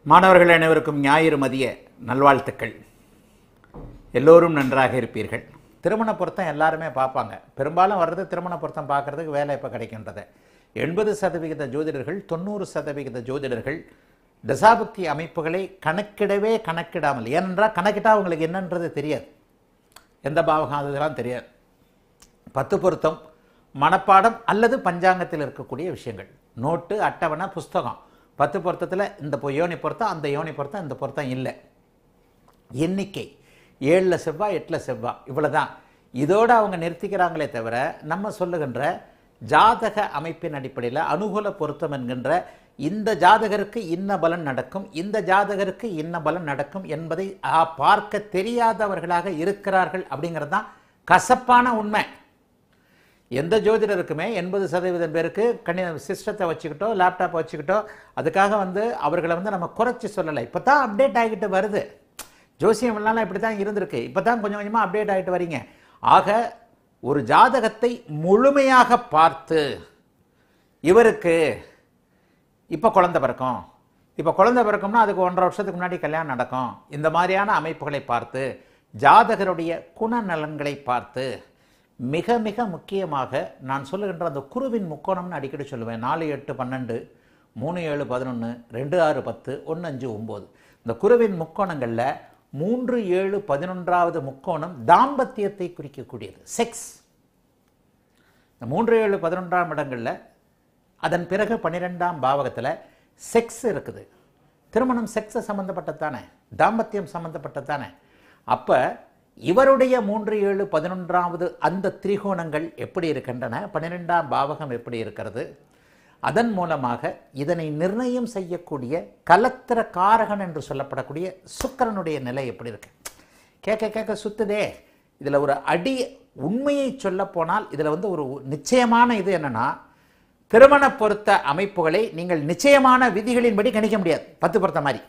மாணவர்கள் அனைவருக்கும் ஞாயிறு மதிய நல்வாழ்த்துக்கள் எல்லோரும் நன்றாக இருப்பீர்கள் திருமண பொருத்தம் எல்லாருமே பார்ப்பாங்க பெரும்பாலும் வர்றது திருமண பொருத்தம் பார்க்கறதுக்கு வேலை இப்போ கிடைக்கின்றது எண்பது சதவிகித ஜோதிடர்கள் தொண்ணூறு சதவிகித ஜோதிடர்கள் தசாபுக்தி அமைப்புகளை கணக்கிடவே கணக்கிடாமல் ஏனென்றால் கணக்கிட்டா அவங்களுக்கு என்னன்றது தெரியாது எந்த பாவகம் அதெல்லாம் தெரியாது பத்து பொருத்தம் மனப்பாடம் அல்லது பஞ்சாங்கத்தில் இருக்கக்கூடிய விஷயங்கள் நோட்டு அட்டவணை புஸ்தகம் பத்து பொருத்தத்தில் இந்த பொ- யோனி பொருத்தம் அந்த யோனி பொருத்தம் இந்த பொருத்தம் இல்லை எண்ணிக்கை ஏழில் செவ்வாய் எட்டில் செவ்வாய் இவ்வளவுதான் இதோடு அவங்க நிறுத்திக்கிறாங்களே தவிர நம்ம சொல்லுகின்ற ஜாதக அமைப்பின் அடிப்படையில் அனுகூல பொருத்தம் என்கின்ற இந்த ஜாதகருக்கு இன்ன பலன் நடக்கும் இந்த ஜாதகருக்கு இன்ன பலன் நடக்கும் என்பதை ஆ, பார்க்க தெரியாதவர்களாக இருக்கிறார்கள் அப்படிங்கிறது தான் கசப்பான உண்மை எந்த ஜோதிடருக்குமே எண்பது சதவீதம் பேருக்கு கணி சிஸ்டத்தை வச்சுக்கிட்டோ லேப்டாப் வச்சுக்கிட்டோ அதுக்காக வந்து அவர்களை வந்து நம்ம குறைச்சி சொல்லலை இப்போ தான் அப்டேட் ஆகிட்டு வருது ஜோசியம் எல்லாம் இப்படி தான் இருந்திருக்கு இப்போ தான் கொஞ்சம் கொஞ்சமாக அப்டேட் ஆகிட்டு வரீங்க ஆக ஒரு ஜாதகத்தை முழுமையாக பார்த்து இவருக்கு இப்போ குழந்தை பிறக்கும் இப்போ குழந்தை பிறக்கும்னா அதுக்கு ஒன்றரை வருஷத்துக்கு முன்னாடி கல்யாணம் நடக்கும் இந்த மாதிரியான அமைப்புகளை பார்த்து ஜாதகருடைய குணநலன்களை பார்த்து மிக மிக முக்கியமாக நான் சொல்லுகின்ற அந்த குருவின் முக்கோணம்னு அடிக்கடி சொல்லுவேன் நாலு எட்டு பன்னெண்டு மூணு ஏழு பதினொன்று ரெண்டு ஆறு பத்து ஒன்று அஞ்சு ஒம்பது இந்த குருவின் முக்கோணங்களில் மூன்று ஏழு பதினொன்றாவது முக்கோணம் தாம்பத்தியத்தை குறிக்கக்கூடியது செக்ஸ் இந்த மூன்று ஏழு பதினொன்றாம் இடங்களில் அதன் பிறகு பன்னிரெண்டாம் பாவகத்தில் செக்ஸ் இருக்குது திருமணம் செக்ஸ் சம்மந்தப்பட்டதானே தாம்பத்தியம் சம்மந்தப்பட்டதானே அப்போ இவருடைய மூன்று ஏழு பதினொன்றாவது அந்த திரிகோணங்கள் எப்படி இருக்கின்றன பன்னிரெண்டாம் பாவகம் எப்படி இருக்கிறது அதன் மூலமாக இதனை நிர்ணயம் செய்யக்கூடிய கலத்திர காரகன் என்று சொல்லப்படக்கூடிய சுக்கிரனுடைய நிலை எப்படி இருக்கு கேட்க கேட்க சுத்துதே இதில் ஒரு அடி உண்மையை சொல்ல போனால் இதில் வந்து ஒரு நிச்சயமான இது என்னன்னா திருமண பொருத்த அமைப்புகளை நீங்கள் நிச்சயமான விதிகளின்படி கணிக்க முடியாது பத்து பொருத்த மாதிரி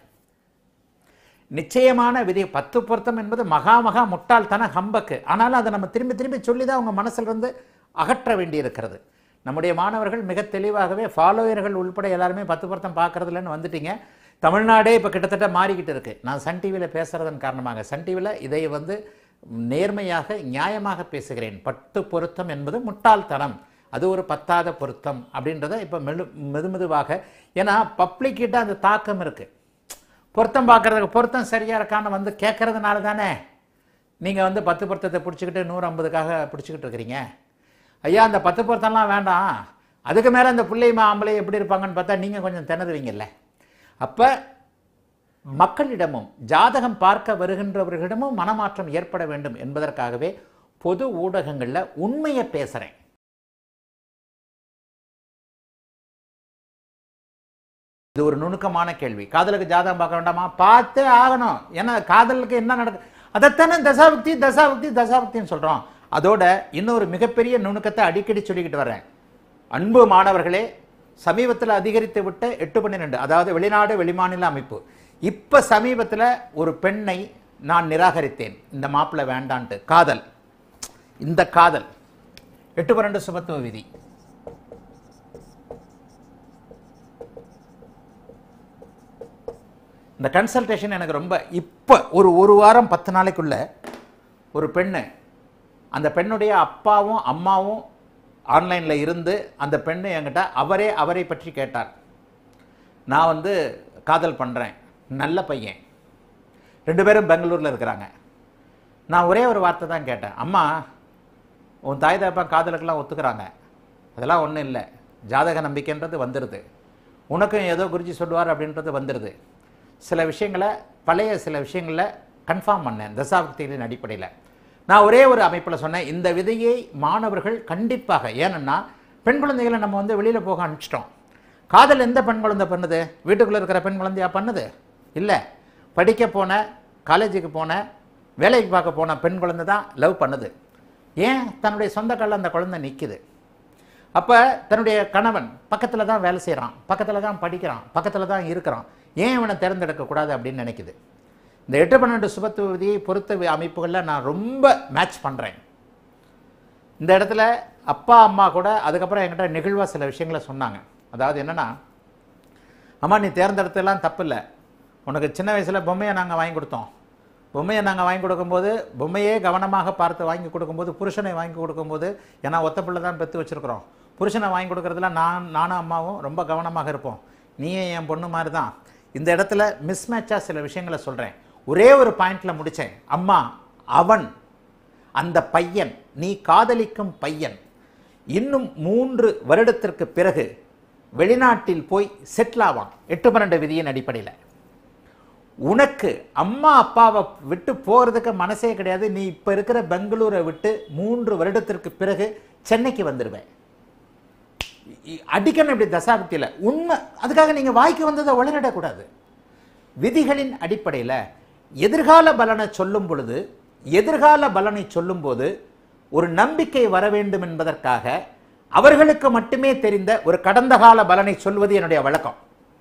நிச்சயமான விதி பத்து பொருத்தம் என்பது மகா மகா முட்டாள்தன ஹம்பக்கு ஆனாலும் அதை நம்ம திரும்பி திரும்பி சொல்லி தான் அவங்க மனசுல இருந்து அகற்ற வேண்டியிருக்கிறது நம்முடைய மாணவர்கள் மிக தெளிவாகவே ஃபாலோயர்கள் உள்பட எல்லாருமே பத்து பொருத்தம் பார்க்கறதுலன்னு வந்துட்டீங்க தமிழ்நாடே இப்போ கிட்டத்தட்ட மாறிக்கிட்டு இருக்கு நான் சன் டிவியில் பேசுறதன் காரணமாக சன் டிவியில் இதை வந்து நேர்மையாக நியாயமாக பேசுகிறேன் பத்து பொருத்தம் என்பது முட்டாள்தனம் அது ஒரு பத்தாத பொருத்தம் அப்படின்றத இப்போ மெது மெதுமெதுவாக ஏன்னா பப்ளிக் கிட்ட அந்த தாக்கம் இருக்குது பொருத்தம் பார்க்கறதுக்கு பொருத்தம் சரியா இருக்கான்னு வந்து கேட்கறதுனால தானே நீங்கள் வந்து பத்து பொருத்தத்தை பிடிச்சிக்கிட்டு நூறு ஐம்பதுக்காக பிடிச்சிக்கிட்டு இருக்கிறீங்க ஐயா அந்த பத்து பொருத்தம்லாம் வேண்டாம் அதுக்கு மேலே அந்த பிள்ளைமா ஆம்பளை எப்படி இருப்பாங்கன்னு பார்த்தா நீங்கள் கொஞ்சம் திணறுவீங்கல்ல அப்போ மக்களிடமும் ஜாதகம் பார்க்க வருகின்றவர்களிடமும் மனமாற்றம் ஏற்பட வேண்டும் என்பதற்காகவே பொது ஊடகங்களில் உண்மையை பேசுகிறேன் இது ஒரு நுணுக்கமான கேள்வி காதலுக்கு ஜாதகம் பார்க்க வேண்டாமா பார்த்தே ஆகணும் ஏன்னா காதலுக்கு என்ன நடக்கு அதைத்தானே தசாபக்தி தசாபக்தி தசாபக்தின்னு சொல்றோம் அதோட இன்னொரு மிகப்பெரிய நுணுக்கத்தை அடிக்கடி சொல்லிக்கிட்டு வரேன் அன்பு மாணவர்களே சமீபத்தில் அதிகரித்து விட்ட எட்டு பன்னிரெண்டு அதாவது வெளிநாடு வெளிமாநில அமைப்பு இப்போ சமீபத்தில் ஒரு பெண்ணை நான் நிராகரித்தேன் இந்த மாப்பிள்ளை வேண்டான்ட்டு காதல் இந்த காதல் எட்டு பன்னெண்டு சுபத்துவ விதி இந்த கன்சல்டேஷன் எனக்கு ரொம்ப இப்போ ஒரு ஒரு வாரம் பத்து நாளைக்குள்ள ஒரு பெண்ணு அந்த பெண்ணுடைய அப்பாவும் அம்மாவும் ஆன்லைனில் இருந்து அந்த பெண்ணு என்கிட்ட அவரே அவரை பற்றி கேட்டார் நான் வந்து காதல் பண்ணுறேன் நல்ல பையன் ரெண்டு பேரும் பெங்களூரில் இருக்கிறாங்க நான் ஒரே ஒரு வார்த்தை தான் கேட்டேன் அம்மா உன் தாய் தகப்பன் காதலுக்கெல்லாம் ஒத்துக்கிறாங்க அதெல்லாம் ஒன்றும் இல்லை ஜாதக நம்பிக்கைன்றது வந்துடுது உனக்கும் ஏதோ குருஜி சொல்லுவார் அப்படின்றது வந்துடுது சில விஷயங்களை பழைய சில விஷயங்களை கன்ஃபார்ம் பண்ணேன் தசாபக்திகளின் அடிப்படையில் நான் ஒரே ஒரு அமைப்பில் சொன்னேன் இந்த விதையை மாணவர்கள் கண்டிப்பாக ஏனென்னா பெண் குழந்தைகளை நம்ம வந்து வெளியில் போக அனுப்பிச்சிட்டோம் காதல் எந்த பெண் குழந்தை பண்ணுது வீட்டுக்குள்ளே இருக்கிற பெண் குழந்தையா பண்ணுது இல்லை படிக்க போன காலேஜுக்கு போன வேலைக்கு பார்க்க போன பெண் குழந்தை தான் லவ் பண்ணுது ஏன் தன்னுடைய சொந்த காலில் அந்த குழந்தை நிற்குது அப்போ தன்னுடைய கணவன் பக்கத்தில் தான் வேலை செய்கிறான் பக்கத்தில் தான் படிக்கிறான் பக்கத்தில் தான் இருக்கிறான் ஏன் இவனை தேர்ந்தெடுக்கக்கூடாது அப்படின்னு நினைக்குது இந்த எட்டு பன்னெண்டு சுபத்துவ விதியை பொறுத்த வி- அமைப்புகளில் நான் ரொம்ப மேட்ச் பண்ணுறேன் இந்த இடத்துல அப்பா அம்மா கூட அதுக்கப்புறம் என்கிட்ட நெகிழ்வாக சில விஷயங்களை சொன்னாங்க அதாவது என்னென்னா அம்மா நீ தேர்ந்தெடுத்ததெல்லாம் தப்பு இல்லை உனக்கு சின்ன வயசில் பொம்மையை நாங்கள் வாங்கி கொடுத்தோம் பொம்மையை நாங்கள் வாங்கி கொடுக்கும்போது பொம்மையே கவனமாக பார்த்து வாங்கி கொடுக்கும்போது புருஷனை வாங்கி கொடுக்கும்போது ஏன்னா ஒத்த பிள்ளை தான் பெற்று வச்சுருக்குறோம் புருஷனை வாங்கி கொடுக்குறதுல நான் நானும் அம்மாவும் ரொம்ப கவனமாக இருப்போம் நீயே என் பொண்ணு மாதிரி தான் இந்த இடத்துல மிஸ்மேட்சாக சில விஷயங்களை சொல்கிறேன் ஒரே ஒரு பாயிண்டில் முடித்தேன் அம்மா அவன் அந்த பையன் நீ காதலிக்கும் பையன் இன்னும் மூன்று வருடத்திற்கு பிறகு வெளிநாட்டில் போய் செட்டில் ஆவான் எட்டு பன்னெண்டு விதியின் அடிப்படையில் உனக்கு அம்மா அப்பாவை விட்டு போகிறதுக்கு மனசே கிடையாது நீ இப்போ இருக்கிற பெங்களூரை விட்டு மூன்று வருடத்திற்கு பிறகு சென்னைக்கு வந்துடுவேன் இ- அடிக்கணும் இப்படி தசாபக்தியில் உண்மை அதுக்காக நீங்கள் வாய்க்கு வந்ததை வளரிடக்கூடாது விதிகளின் அடிப்படையில் எதிர்கால பலனை சொல்லும் பொழுது எதிர்கால பலனை சொல்லும்போது ஒரு நம்பிக்கை வர வேண்டும் என்பதற்காக அவர்களுக்கு மட்டுமே தெரிந்த ஒரு கடந்த கால பலனை சொல்வது என்னுடைய வழக்கம்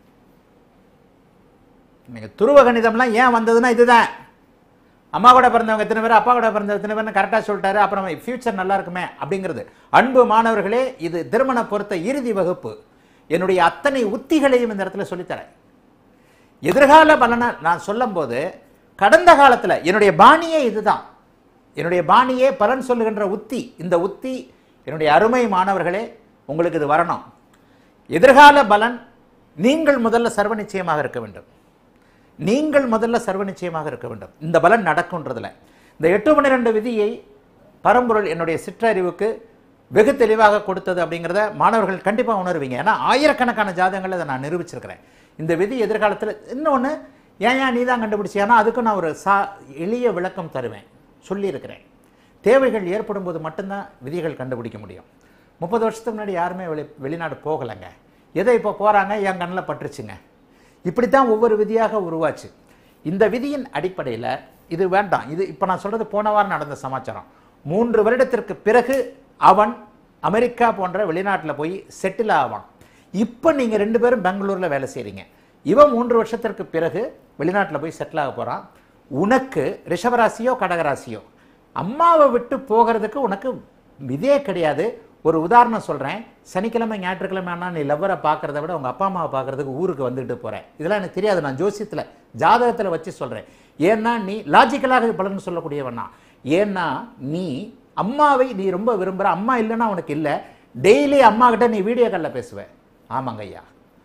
நீங்கள் துருவ கணிதம்லாம் ஏன் வந்ததுன்னா இதுதான் அம்மா கூட பிறந்தவங்க எத்தனை பேர் அப்பா கூட பிறந்தவங்க எத்தனை பேர்னு கரெக்டாக சொல்லிட்டாரு அப்புறம் ஃபியூச்சர் நல்லா இருக்குமே அப்படிங்கிறது அன்பு மாணவர்களே இது திருமண பொறுத்த இறுதி வகுப்பு என்னுடைய அத்தனை உத்திகளையும் இந்த இடத்துல சொல்லித்தரேன் எதிர்கால பலனை நான் சொல்லும்போது கடந்த காலத்தில் என்னுடைய பாணியே இதுதான் என்னுடைய பாணியே பலன் சொல்லுகின்ற உத்தி இந்த உத்தி என்னுடைய அருமை மாணவர்களே உங்களுக்கு இது வரணும் எதிர்கால பலன் நீங்கள் முதல்ல சர்வ நிச்சயமாக இருக்க வேண்டும் நீங்கள் முதல்ல சர்வ நிச்சயமாக இருக்க வேண்டும் இந்த பலன் நடக்கும்ன்றதுல இந்த எட்டு பன்னிரெண்டு விதியை பரம்பொருள் என்னுடைய சிற்றறிவுக்கு வெகு தெளிவாக கொடுத்தது அப்படிங்கிறத மாணவர்கள் கண்டிப்பாக உணர்வீங்க ஏன்னா ஆயிரக்கணக்கான ஜாதகங்களை இதை நான் நிரூபிச்சிருக்கிறேன் இந்த விதி எதிர்காலத்தில் இன்னொன்று ஏன் ஏன் நீ தான் கண்டுபிடிச்சியானா அதுக்கு நான் ஒரு சா எளிய விளக்கம் தருவேன் சொல்லியிருக்கிறேன் தேவைகள் ஏற்படும் போது மட்டும்தான் விதிகள் கண்டுபிடிக்க முடியும் முப்பது வருஷத்துக்கு முன்னாடி யாருமே வெளி வெளிநாடு போகலைங்க எதை இப்போ போகிறாங்க என் கண்ணில் பட்டுருச்சுங்க இப்படித்தான் ஒவ்வொரு விதியாக உருவாச்சு இந்த விதியின் அடிப்படையில் இது வேண்டாம் இது இப்போ நான் சொல்றது போன வாரம் நடந்த சமாச்சாரம் மூன்று வருடத்திற்கு பிறகு அவன் அமெரிக்கா போன்ற வெளிநாட்டில் போய் செட்டில் ஆவான் இப்போ நீங்கள் ரெண்டு பேரும் பெங்களூரில் வேலை செய்கிறீங்க இவன் மூன்று வருஷத்திற்கு பிறகு வெளிநாட்டில் போய் செட்டில் ஆக போகிறான் உனக்கு ரிஷபராசியோ கடகராசியோ அம்மாவை விட்டு போகிறதுக்கு உனக்கு இதே கிடையாது ஒரு உதாரணம் சொல்கிறேன் சனிக்கிழமை ஞாயிற்றுக்கிழமை ஆனால் நீ லவ்வரை பார்க்கறத விட உங்கள் அப்பா அம்மாவை பார்க்கறதுக்கு ஊருக்கு வந்துட்டு போகிறேன் இதெல்லாம் எனக்கு தெரியாது நான் ஜோசியத்தில் ஜாதகத்தில் வச்சு சொல்கிறேன் ஏன்னா நீ லாஜிக்கலாக பலன் சொல்லக்கூடியவனா ஏன்னா நீ அம்மாவை நீ ரொம்ப விரும்புகிற அம்மா இல்லைன்னா உனக்கு இல்லை டெய்லி அம்மா கிட்ட நீ வீடியோ காலில் பேசுவ ஆமாங்க ஐயா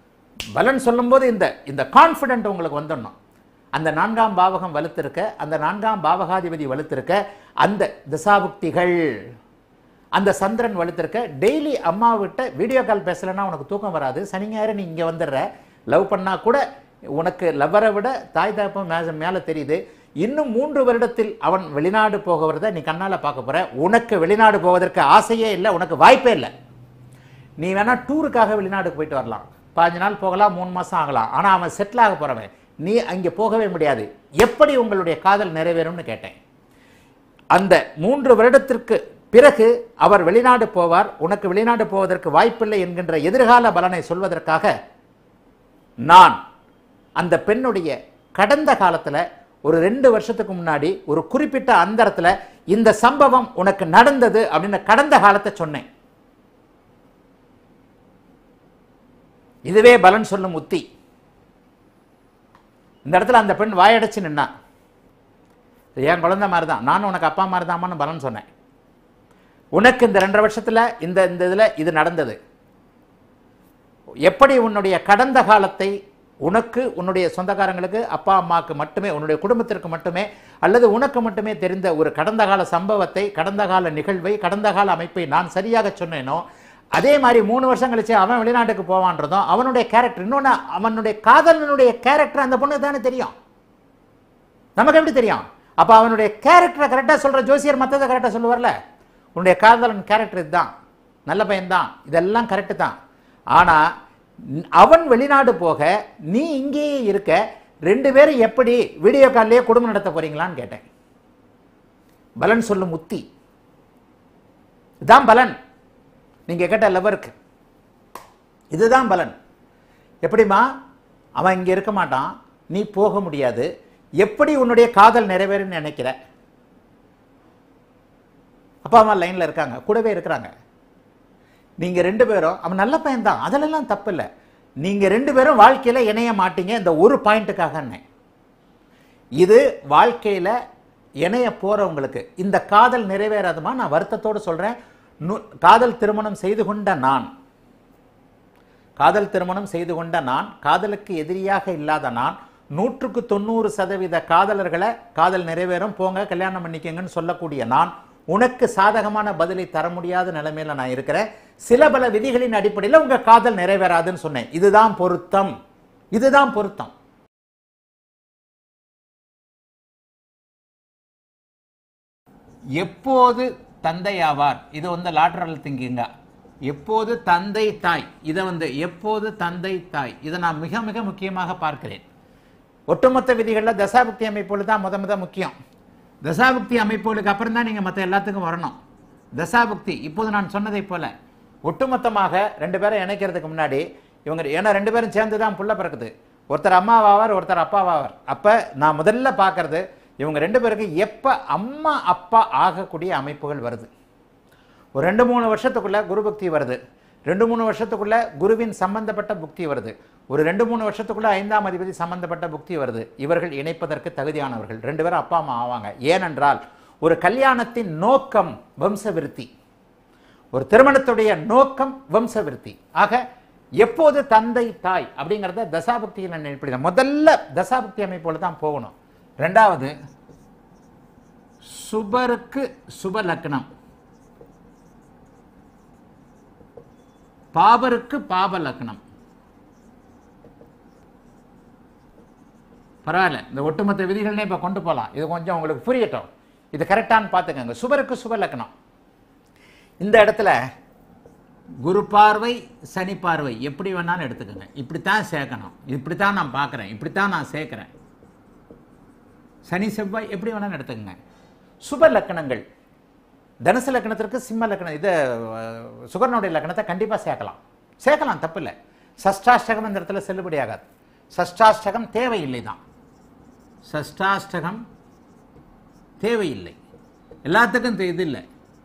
பலன் சொல்லும்போது இந்த இந்த கான்ஃபிடென்ட் உங்களுக்கு வந்துடணும் அந்த நான்காம் பாவகம் வலுத்திருக்க அந்த நான்காம் பாவகாதிபதி வலுத்திருக்க அந்த திசாபுக்திகள் அந்த சந்திரன் வலுத்திருக்க டெய்லி அம்மாவிட்ட வீடியோ கால் பேசலைன்னா உனக்கு தூக்கம் வராது சனி ஞாயிறு நீ இங்கே வந்துடுற லவ் பண்ணா கூட உனக்கு லவ்வரை விட தாய் தாப்பம் மேல மேலே தெரியுது இன்னும் மூன்று வருடத்தில் அவன் வெளிநாடு போகிறத நீ கண்ணால் பார்க்க போற உனக்கு வெளிநாடு போவதற்கு ஆசையே இல்லை உனக்கு வாய்ப்பே இல்லை நீ வேணா டூருக்காக வெளிநாட்டுக்கு போயிட்டு வரலாம் பாஞ்சு நாள் போகலாம் மூணு மாசம் ஆகலாம் ஆனா அவன் செட்டில் ஆக போறவன் நீ அங்கே போகவே முடியாது எப்படி உங்களுடைய காதல் நிறைவேறும்னு கேட்டேன் அந்த மூன்று வருடத்திற்கு பிறகு அவர் வெளிநாடு போவார் உனக்கு வெளிநாடு போவதற்கு வாய்ப்பில்லை என்கின்ற எதிர்கால பலனை சொல்வதற்காக நான் அந்த பெண்ணுடைய கடந்த காலத்துல ஒரு ரெண்டு வருஷத்துக்கு முன்னாடி ஒரு குறிப்பிட்ட அந்தரத்துல இந்த சம்பவம் உனக்கு நடந்தது அப்படின்னு கடந்த காலத்தை சொன்னேன் இதுவே பலன் சொல்லும் உத்தி இந்த இடத்துல அந்த பெண் வாயடைச்சு நின்னா இது என் குழந்தை மாதிரி தான் நானும் உனக்கு அப்பா மாதிரி தாமான்னு பலன் சொன்னேன் உனக்கு இந்த ரெண்டரை வருஷத்துல இந்த இந்த இதில் இது நடந்தது எப்படி உன்னுடைய கடந்த காலத்தை உனக்கு உன்னுடைய சொந்தக்காரங்களுக்கு அப்பா அம்மாவுக்கு மட்டுமே உன்னுடைய குடும்பத்திற்கு மட்டுமே அல்லது உனக்கு மட்டுமே தெரிந்த ஒரு கடந்த கால சம்பவத்தை கடந்த கால நிகழ்வை கடந்த கால அமைப்பை நான் சரியாக சொன்னேனோ அதே மாதிரி மூணு வருஷம் கழிச்சு அவன் வெளிநாட்டுக்கு போவான்றதும் அவனுடைய கேரக்டர் இன்னொன்று அவனுடைய காதலனுடைய கேரக்டர் அந்த பொண்ணுக்கு தானே தெரியும் நமக்கு எப்படி தெரியும் அப்போ அவனுடைய கேரக்டரை கரெக்டாக சொல்கிற ஜோசியர் மற்றதை கரெக்டாக சொல்லுவார்ல உன்னுடைய காதலன் கேரக்டர் இதுதான் நல்ல பையன்தான் இதெல்லாம் கரெக்டு தான் ஆனால் அவன் வெளிநாடு போக நீ இங்கேயே இருக்க ரெண்டு பேரும் எப்படி வீடியோ கால்லையே குடும்பம் நடத்த போறீங்களான்னு கேட்டேன் பலன் சொல்லும் உத்தி இதுதான் பலன் நீங்க கேட்ட லவருக்கு இதுதான் பலன் எப்படிம்மா அவன் இங்க இருக்க மாட்டான் நீ போக முடியாது எப்படி உன்னுடைய காதல் நிறைவேறுன்னு நினைக்கிற அப்பா அம்மா லைன்ல இருக்காங்க கூடவே இருக்கிறாங்க நீங்க ரெண்டு பேரும் அவன் நல்ல பையன் தான் அதிலெல்லாம் தப்பு இல்லை நீங்க ரெண்டு பேரும் வாழ்க்கையில இணைய மாட்டீங்க இந்த ஒரு பாயிண்ட்டுக்காக இது வாழ்க்கையில இணைய போறவங்களுக்கு இந்த காதல் நிறைவேறாதுமா நான் வருத்தத்தோடு சொல்றேன் நு- காதல் திருமணம் செய்து கொண்ட நான் காதல் திருமணம் செய்து கொண்ட நான் காதலுக்கு எதிரியாக இல்லாத நான் நூற்றுக்கு தொண்ணூறு சதவீத காதலர்களை காதல் நிறைவேறும் போங்க கல்யாணம் பண்ணிக்கங்கன்னு சொல்லக்கூடிய நான் உனக்கு சாதகமான பதிலை தர முடியாத நிலைமையில நான் இருக்கிறேன் சில பல விதிகளின் அடிப்படையில் உங்க காதல் நிறைவேறாதுன்னு சொன்னேன் இதுதான் பொருத்தம் இதுதான் பொருத்தம் எப்போது தந்தையாவார் இது வந்து லாட்ரல் திங்கிங்க எப்போது தந்தை தாய் இதை வந்து எப்போது தந்தை தாய் இதை நான் மிக மிக முக்கியமாக பார்க்கிறேன் ஒட்டுமொத்த விதிகளில் தசாபுக்தி அமைப்புகள் தான் முத முத முக்கியம் தசாபுக்தி அமைப்புகளுக்கு அப்புறம் தான் நீங்கள் மற்ற எல்லாத்துக்கும் வரணும் தசாபுக்தி இப்போது நான் சொன்னதை போல ஒட்டுமொத்தமாக ரெண்டு பேரை இணைக்கிறதுக்கு முன்னாடி இவங்க ஏன்னா ரெண்டு பேரும் சேர்ந்து தான் புள்ள பிறக்குது ஒருத்தர் அம்மாவாவார் ஒருத்தர் அப்பாவாவார் அப்போ நான் முதல்ல பார்க்கறது இவங்க ரெண்டு பேருக்கு எப்போ அம்மா அப்பா ஆகக்கூடிய அமைப்புகள் வருது ஒரு ரெண்டு மூணு வருஷத்துக்குள்ள குரு பக்தி வருது ரெண்டு மூணு வருஷத்துக்குள்ள குருவின் சம்பந்தப்பட்ட புக்தி வருது ஒரு ரெண்டு மூணு வருஷத்துக்குள்ள ஐந்தாம் அதிபதி சம்பந்தப்பட்ட புக்தி வருது இவர்கள் இணைப்பதற்கு தகுதியானவர்கள் ரெண்டு பேரும் அப்பா அம்மா ஆவாங்க ஏனென்றால் ஒரு கல்யாணத்தின் நோக்கம் வம்சவிருத்தி ஒரு திருமணத்துடைய நோக்கம் வம்சவிருத்தி ஆக எப்போது தந்தை தாய் அப்படிங்கிறத தசாபக்தியில் நான் எப்படி முதல்ல தசாபக்தி அமைப்போல தான் போகணும் ரெண்டாவது சுபருக்கு சுப லக்னம் பாபருக்கு பாப லக்னம் பரவாயில்ல இந்த ஒட்டுமொத்த விதிகளே இப்போ கொண்டு போகலாம் இது கொஞ்சம் உங்களுக்கு புரியட்டும் இது கரெக்டானு பார்த்துக்கங்க சுபருக்கு சுப லக்னம் இந்த இடத்துல குரு பார்வை சனி பார்வை எப்படி வேணாலும் எடுத்துக்கோங்க இப்படித்தான் சேர்க்கணும் இப்படித்தான் நான் பார்க்குறேன் இப்படித்தான் நான் சேர்க்குறேன் சனி செவ்வாய் எப்படி வேணாலும் எடுத்துக்கோங்க சுப லக்கணங்கள் தனுசு லக்கணத்திற்கு சிம்ம லக்கணம் இது அஹ், சுகரனுடைய லக்கணத்தை கண்டிப்பாக சேர்க்கலாம் சேர்க்கலாம் தப்பு இல்லை சஷ்டாஷ்டகம் இந்த இடத்துல செல்லுபடி ஆகாது சஷ்டாஷ்டகம் தேவையில்லை தான் சஷ்டாஷ்டகம் தேவையில்லை எல்லாத்துக்கும் தே- இது இல்லை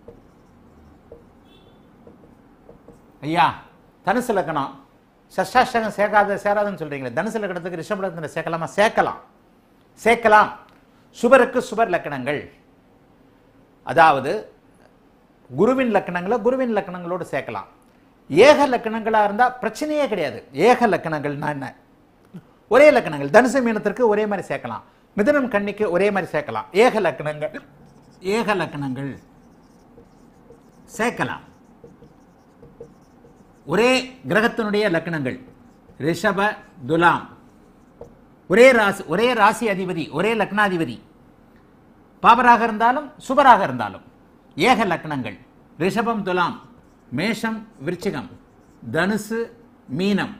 ஐயா தனுசு லக்கணம் சஷ்டாஷ்டகம் சேர்க்காத சேராதுன்னு சொல்றீங்களே தனுசு லக்கணத்துக்கு ரிஷப லக்கணத்தை சேர்க்கலாமா சேர்க்கலாம் சேர்க்கலாம் சுபருக்கு சுபர் லக்கணங்கள் அதாவது குருவின் லக்கணங்களை குருவின் லக்கணங்களோடு சேர்க்கலாம் ஏக லக்கணங்களாக இருந்தால் பிரச்சனையே கிடையாது ஏக லக்கணங்கள்னா என்ன ஒரே லக்கணங்கள் தனுசு மீனத்திற்கு ஒரே மாதிரி சேர்க்கலாம் மிதுனம் கன்னிக்கு ஒரே மாதிரி சேர்க்கலாம் ஏக லக்கணங்கள் ஏக லக்கணங்கள் சேர்க்கலாம் ஒரே கிரகத்தினுடைய லக்கணங்கள் ரிஷப துலாம் ஒரே ராசி ஒரே ராசி அதிபதி ஒரே லக்னாதிபதி பாபராக இருந்தாலும் சுபராக இருந்தாலும் ஏக லக்னங்கள் ரிஷபம் துலாம் மேஷம் விருச்சிகம் தனுசு மீனம்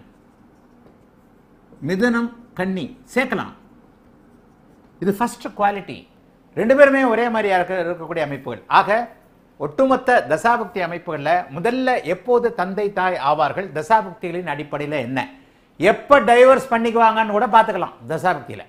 மிதுனம் கன்னி சேர்க்கலாம் இது ஃபர்ஸ்ட் குவாலிட்டி ரெண்டு பேருமே ஒரே மாதிரியா இருக்க இருக்கக்கூடிய அமைப்புகள் ஆக ஒட்டுமொத்த தசாபக்தி அமைப்புகளில் முதல்ல எப்போது தந்தை தாய் ஆவார்கள் தசாபக்திகளின் அடிப்படையில் என்ன எப்போ டைவர்ஸ் பண்ணிக்குவாங்கன்னு கூட பார்த்துக்கலாம் தசாபக்தியில்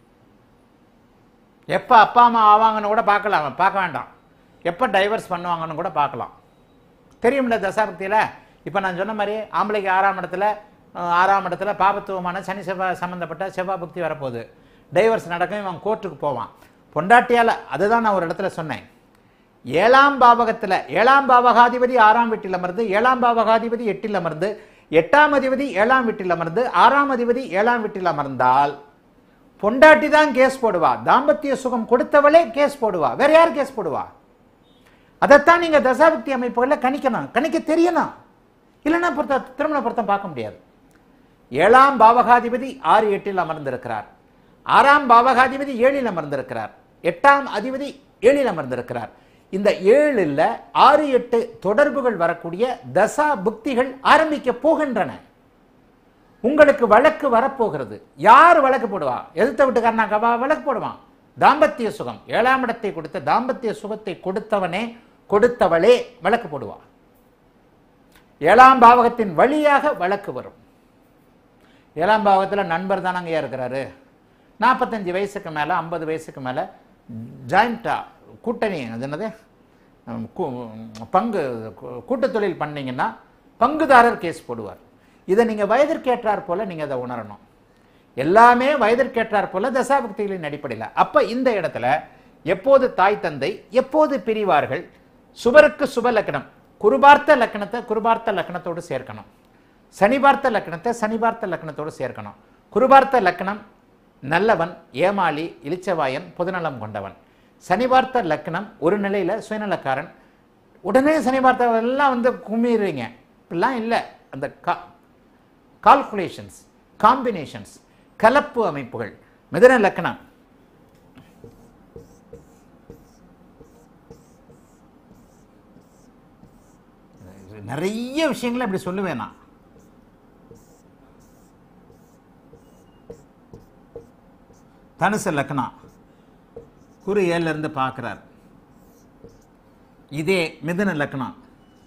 எப்போ அப்பா அம்மா ஆவாங்கன்னு கூட பார்க்கலாம் பார்க்க வேண்டாம் எப்போ டைவர்ஸ் பண்ணுவாங்கன்னு கூட பார்க்கலாம் தெரியும்ல தசாபக்தியில் இப்போ நான் சொன்ன மாதிரி ஆம்பளைக்கு ஆறாம் இடத்துல அஹ், ஆறாம் இடத்துல பாபத்துவமான சனி செவ்வாய் சம்மந்தப்பட்ட செவ்வாய் பக்தி வரப்போகுது டைவர்ஸ் நடக்கும் இவன் கோர்ட்டுக்கு போவான் பொண்டாட்டியால் அதுதான் நான் ஒரு இடத்துல சொன்னேன் ஏழாம் பாவகத்தில் ஏழாம் பாவகாதிபதி ஆறாம் வீட்டில் அமர்ந்து ஏழாம் பாவகாதிபதி எட்டில் அமர்ந்து எட்டாம் அதிபதி ஏழாம் வீட்டில் அமர்ந்து ஆறாம் அதிபதி ஏழாம் வீட்டில் அமர்ந்தால் பொண்டாட்டி தான் கேஸ் போடுவா தாம்பத்திய சுகம் கொடுத்தவளே கேஸ் போடுவா வேற யார் கேஸ் போடுவா அதைத்தான் நீங்க தசாபக்தி அமைப்புகளில் கணிக்கணும் கணிக்க தெரியணும் இல்லைன்னா பொருத்த திருமண பொருத்தம் பார்க்க முடியாது ஏழாம் பாவகாதிபதி ஆறு எட்டில் அமர்ந்திருக்கிறார் ஆறாம் பாவகாதிபதி ஏழில் அமர்ந்திருக்கிறார் எட்டாம் அதிபதி ஏழில் அமர்ந்திருக்கிறார் இந்த ஏழில் ஆறு எட்டு தொடர்புகள் வரக்கூடிய தசா புக்திகள் ஆரம்பிக்க போகின்றன உங்களுக்கு வழக்கு வரப்போகிறது யார் வழக்கு போடுவா எதிர்த்த வீட்டுக்காரனாக்கவா வழக்கு போடுவான் தாம்பத்திய சுகம் ஏழாம் இடத்தை கொடுத்த தாம்பத்திய சுகத்தை கொடுத்தவனே கொடுத்தவளே வழக்கு போடுவா ஏழாம் பாவகத்தின் வழியாக வழக்கு வரும் ஏழாம் பாவகத்தில் நண்பர் தானங்கய்யா இருக்கிறாரு நாற்பத்தஞ்சு வயசுக்கு மேலே ஐம்பது வயசுக்கு மேலே ஜாயிண்டா கூட்டணி அது என்னது உம், கூ- பங்கு கூ- கூட்டுத் தொழில் பண்ணீங்கன்னா பங்குதாரர் கேஸ் போடுவார் இதை நீங்கள் வயதிற்கேற்றார் போல நீங்கள் அதை உணரணும் எல்லாமே வயதிற்கேற்றார் போல தசாபக்திகளின் அடிப்படையில் அப்ப இந்த இடத்துல எப்போது தாய் தந்தை எப்போது பிரிவார்கள் சுபருக்கு சுப லக்கணம் குருபார்த்த லக்கணத்தை குருபார்த்த லக்கணத்தோடு சேர்க்கணும் சனிபார்த்த லக்கணத்தை சனிபார்த்த லக்கணத்தோடு சேர்க்கணும் குருபார்த்த லக்கணம் நல்லவன் ஏமாளி இளிச்சவாயன் பொதுநலம் கொண்டவன் சனிபார்த்த லக்கணம் ஒரு நிலையில சுயநலக்காரன் உடனே சனிபார்த்த எல்லாம் வந்து குமிடுறீங்க இப்படிலாம் இல்லை அந்த கா கால்குலேஷன்ஸ் காம்பினேஷன்ஸ் கலப்பு அமைப்புகள் மிதன லக்கணம் நிறைய விஷயங்களை இப்படி சொல்லுவேன் நான் தனுசு லக்னம் குரு ஏழுல இருந்து பார்க்கிறார் இதே மிதுன லக்னம்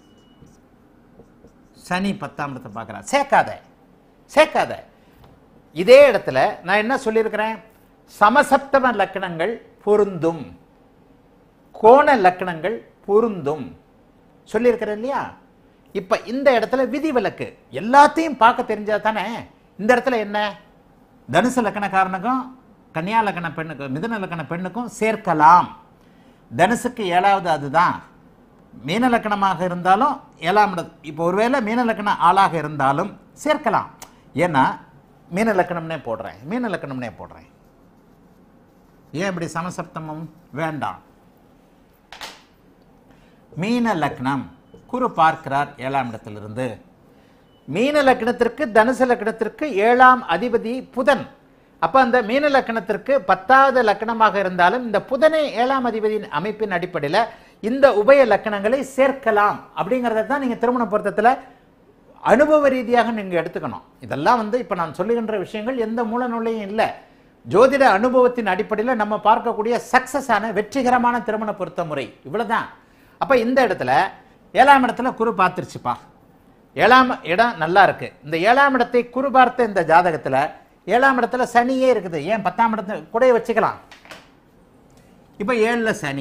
சனி பத்தாம் இடத்தை பார்க்கிறார் சேர்க்காத சேர்க்காத இதே இடத்துல நான் என்ன சொல்லியிருக்கிறேன் சமசப்தம லக்கணங்கள் பொருந்தும் கோண லக்கணங்கள் பொருந்தும் சொல்லியிருக்கிறேன் இல்லையா இப்ப இந்த இடத்துல விதிவிலக்கு எல்லாத்தையும் பார்க்க தெரிஞ்சா தானே இந்த இடத்துல என்ன தனுசு லக்கணக்காரனுக்கும் கன்னியா லக்கண பெண்ணுக்கும் மிதுன லக்கண பெண்ணுக்கும் சேர்க்கலாம் தனுசுக்கு ஏழாவது அதுதான் மீன லக்கணமாக இருந்தாலும் ஏழாம் இடம் இப்போ ஒருவேளை மீன லக்கண ஆளாக இருந்தாலும் சேர்க்கலாம் ஏன்னா மீன லக்கணம்னே போடுறேன் மீன லக்கணம்னே போடுறேன் ஏன் இப்படி சமசப்தமம் வேண்டாம் மீன லக்னம் குரு பார்க்கிறார் ஏழாம் இடத்திலிருந்து மீன லக்னத்திற்கு தனுசு லக்னத்திற்கு ஏழாம் அதிபதி புதன் அப்ப அந்த மீன லக்னத்திற்கு பத்தாவது லக்னமாக இருந்தாலும் இந்த புதனை ஏழாம் அதிபதியின் அமைப்பின் அடிப்படையில் இந்த உபய லக்கணங்களை சேர்க்கலாம் அப்படிங்கிறத தான் நீங்க திருமண பொருத்தத்தில் அனுபவ ரீதியாக நீங்க எடுத்துக்கணும் இதெல்லாம் வந்து இப்ப நான் சொல்லுகின்ற விஷயங்கள் எந்த மூல நூலையும் இல்லை ஜோதிட அனுபவத்தின் அடிப்படையில் நம்ம பார்க்கக்கூடிய சக்சஸ் ஆன வெற்றிகரமான திருமண பொருத்த முறை இவ்வளவுதான் அப்ப இந்த இடத்துல ஏழாம் இடத்துல குரு பார்த்துருச்சுப்பா ஏழாம் இடம் நல்லா இருக்கு இந்த ஏழாம் இடத்தை குரு பார்த்த இந்த ஜாதகத்துல ஏழாம் இடத்துல சனியே இருக்குது ஏன் பத்தாம் இடத்துல கூட வச்சுக்கலாம் இப்ப ஏழுல சனி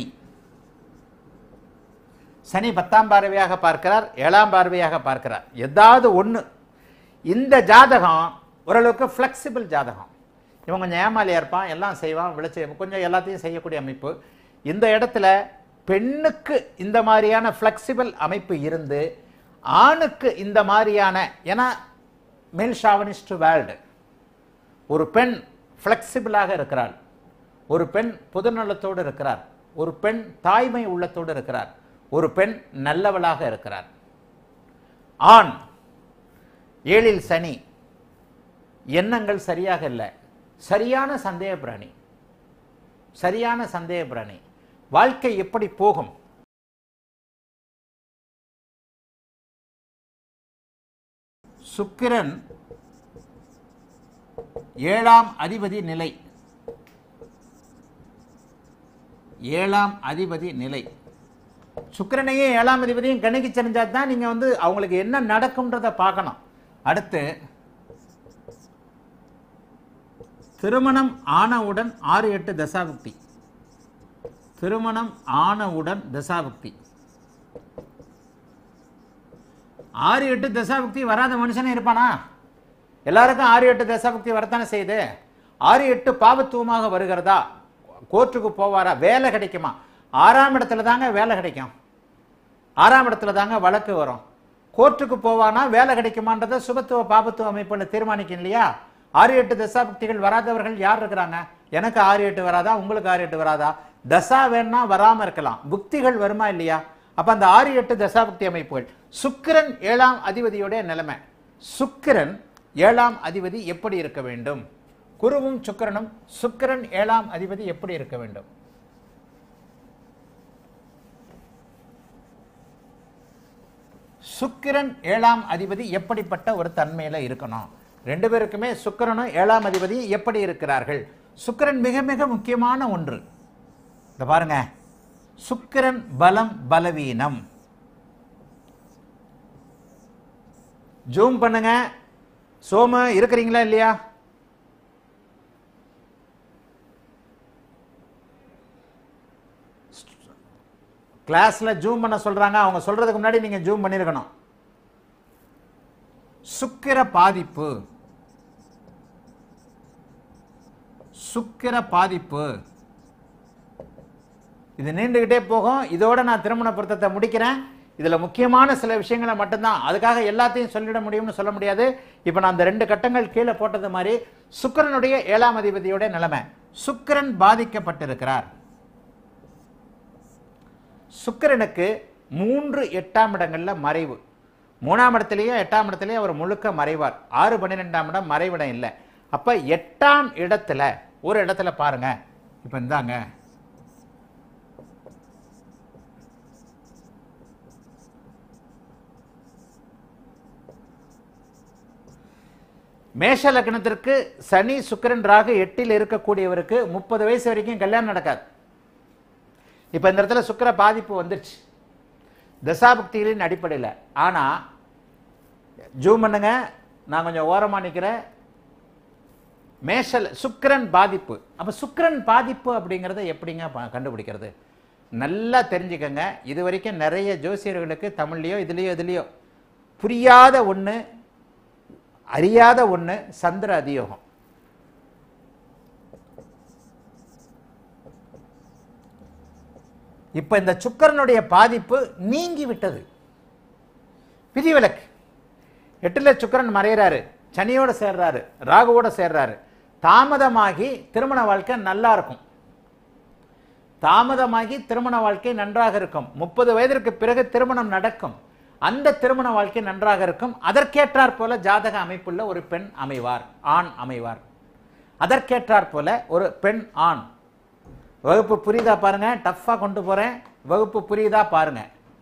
சனி பத்தாம் பார்வையாக பார்க்கிறார் ஏழாம் பார்வையாக பார்க்கிறார் ஏதாவது ஒன்று இந்த ஜாதகம் ஓரளவுக்கு ஃப்ளெக்சிபிள் ஜாதகம் இவன் கொஞ்சம் ஏமாலியா இருப்பான் எல்லாம் செய்வான் விளைச்சி கொஞ்சம் எல்லாத்தையும் செய்யக்கூடிய அமைப்பு இந்த இடத்துல பெண்ணுக்கு இந்த மாதிரியான ஃப்ளெக்சிபிள் அமைப்பு இருந்து ஆணுக்கு இந்த மாதிரியான ஏன்னா மேல் ஷாவனிஸ்ட் வேர்ல்டு ஒரு பெண் ஃப்ளெக்சிபிளாக இருக்கிறாள் ஒரு பெண் பொதுநலத்தோடு இருக்கிறார் ஒரு பெண் தாய்மை உள்ளத்தோடு இருக்கிறார் ஒரு பெண் நல்லவளாக இருக்கிறார் ஆண் ஏழில் சனி எண்ணங்கள் சரியாக இல்லை சரியான சந்தேக பிராணி சரியான சந்தேக பிராணி வாழ்க்கை எப்படி போகும் சுக்கிரன் ஏழாம் அதிபதி நிலை ஏழாம் அதிபதி நிலை சுக்கிரனையும் ஏழாம் அதிபதியும் கணிக்கு தெரிஞ்சா தான் நீங்க வந்து அவங்களுக்கு என்ன நடக்கும்ன்றத பார்க்கணும் அடுத்து திருமணம் ஆனவுடன் ஆறு எட்டு தசாபுக்தி திருமணம் ஆனவுடன் தசாபுக்தி ஆறு எட்டு தசாபுக்தி வராத மனுஷனே இருப்பானா எல்லாருக்கும் ஆறு எட்டு தசாபுக்தி வரத்தானே செய்யுது ஆறு எட்டு பாவத்துவமாக வருகிறதா கோர்ட்டுக்கு போவாரா வேலை கிடைக்குமா ஆறாம் இடத்துல தாங்க வேலை கிடைக்கும் ஆறாம் இடத்துல தாங்க வழக்கு வரும் கோர்ட்டுக்கு போவானா வேலை கிடைக்குமான்றதை சுபத்துவ பாபத்துவ அமைப்புல தீர்மானிக்கும் இல்லையா ஆறு எட்டு தசாபக்திகள் வராதவர்கள் யார் இருக்கிறாங்க எனக்கு ஆறு எட்டு வராதா உங்களுக்கு ஆறு எட்டு வராதா தசா வேணா வராம இருக்கலாம் புக்திகள் வருமா இல்லையா அப்ப அந்த ஆறு எட்டு தசாபக்தி அமைப்புகள் சுக்கிரன் ஏழாம் அதிபதியோட நிலைமை சுக்கிரன் ஏழாம் அதிபதி எப்படி இருக்க வேண்டும் குருவும் சுக்கிரனும் சுக்கிரன் ஏழாம் அதிபதி எப்படி இருக்க வேண்டும் சுக்கிரன் ஏழாம் அதிபதி எப்படிப்பட்ட ஒரு தன்மையில இருக்கணும் ரெண்டு பேருக்குமே சுக்கிரனும் ஏழாம் அதிபதி எப்படி இருக்கிறார்கள் சுக்கிரன் மிக மிக முக்கியமான ஒன்று இந்த பாருங்க சுக்கிரன் பலம் பலவீனம் ஜூம் பண்ணுங்க சோமு இருக்கிறீங்களா இல்லையா கிளாஸ்ல ஜூம் பண்ண சொல்றாங்க அவங்க சொல்றதுக்கு முன்னாடி நீங்க ஜூம் பண்ணிருக்கணும் சுக்கிர பாதிப்பு சுக்கிர பாதிப்பு இது நீண்டுகிட்டே போகும் இதோட நான் திருமண பொருத்தத்தை முடிக்கிறேன் இதுல முக்கியமான சில விஷயங்களை மட்டும்தான் அதுக்காக எல்லாத்தையும் சொல்லிட முடியும்னு சொல்ல முடியாது இப்போ நான் அந்த ரெண்டு கட்டங்கள் கீழே போட்டது மாதிரி சுக்கிரனுடைய ஏழாம் அதிபதியோட நிலைமை சுக்கிரன் பாதிக்கப்பட்டிருக்கிறார் சுக்கிரனுக்கு மூன்று எட்டாம் இடங்கள்ல மறைவு மூணாம் இடத்துலயும் எட்டாம் இடத்துலயும் அவர் முழுக்க மறைவார் ஆறு பன்னிரெண்டாம் இடம் மறைவிடம் இல்லை அப்ப எட்டாம் இடத்துல ஒரு இடத்துல பாருங்க இப்ப இந்தாங்க மேஷ லக்னத்திற்கு சனி சுக்கிரன் ராகு எட்டில் இருக்கக்கூடியவருக்கு முப்பது வயசு வரைக்கும் கல்யாணம் நடக்காது இப்போ இந்த இடத்துல சுக்கிர பாதிப்பு வந்துருச்சு தசாபக்திகளின் அடிப்படையில் ஆனால் ஜூம் பண்ணுங்க நான் கொஞ்சம் ஓரமாக நிற்கிறேன் மேஷல் சுக்கிரன் பாதிப்பு அப்போ சுக்கிரன் பாதிப்பு அப்படிங்கிறத எப்படிங்க ப- கண்டுபிடிக்கிறது நல்லா தெரிஞ்சுக்கங்க இது வரைக்கும் நிறைய ஜோசியர்களுக்கு தமிழ்லையோ இதுலேயோ இதுலேயோ புரியாத ஒன்று அறியாத ஒன்று சந்திர அதியோகம் இப்போ இந்த சுக்கிரனுடைய பாதிப்பு நீங்கி விட்டது விதிவிலக்கு எட்டுல சுக்கிரன் மறையிறாரு சனியோட சேர்றாரு ராகுவோட சேர்றாரு தாமதமாகி திருமண வாழ்க்கை நல்லா இருக்கும் தாமதமாகி திருமண வாழ்க்கை நன்றாக இருக்கும் முப்பது வயதிற்கு பிறகு திருமணம் நடக்கும் அந்த திருமண வாழ்க்கை நன்றாக இருக்கும் அதற்கேற்றாற் போல ஜாதக அமைப்புள்ள ஒரு பெண் அமைவார் ஆண் அமைவார் அதற்கேற்றாற் போல ஒரு பெண் ஆண் வகுப்பு புரியுதா பாருங்க டஃப்பா கொண்டு போறேன் வகுப்பு புரியுதா பாருங்க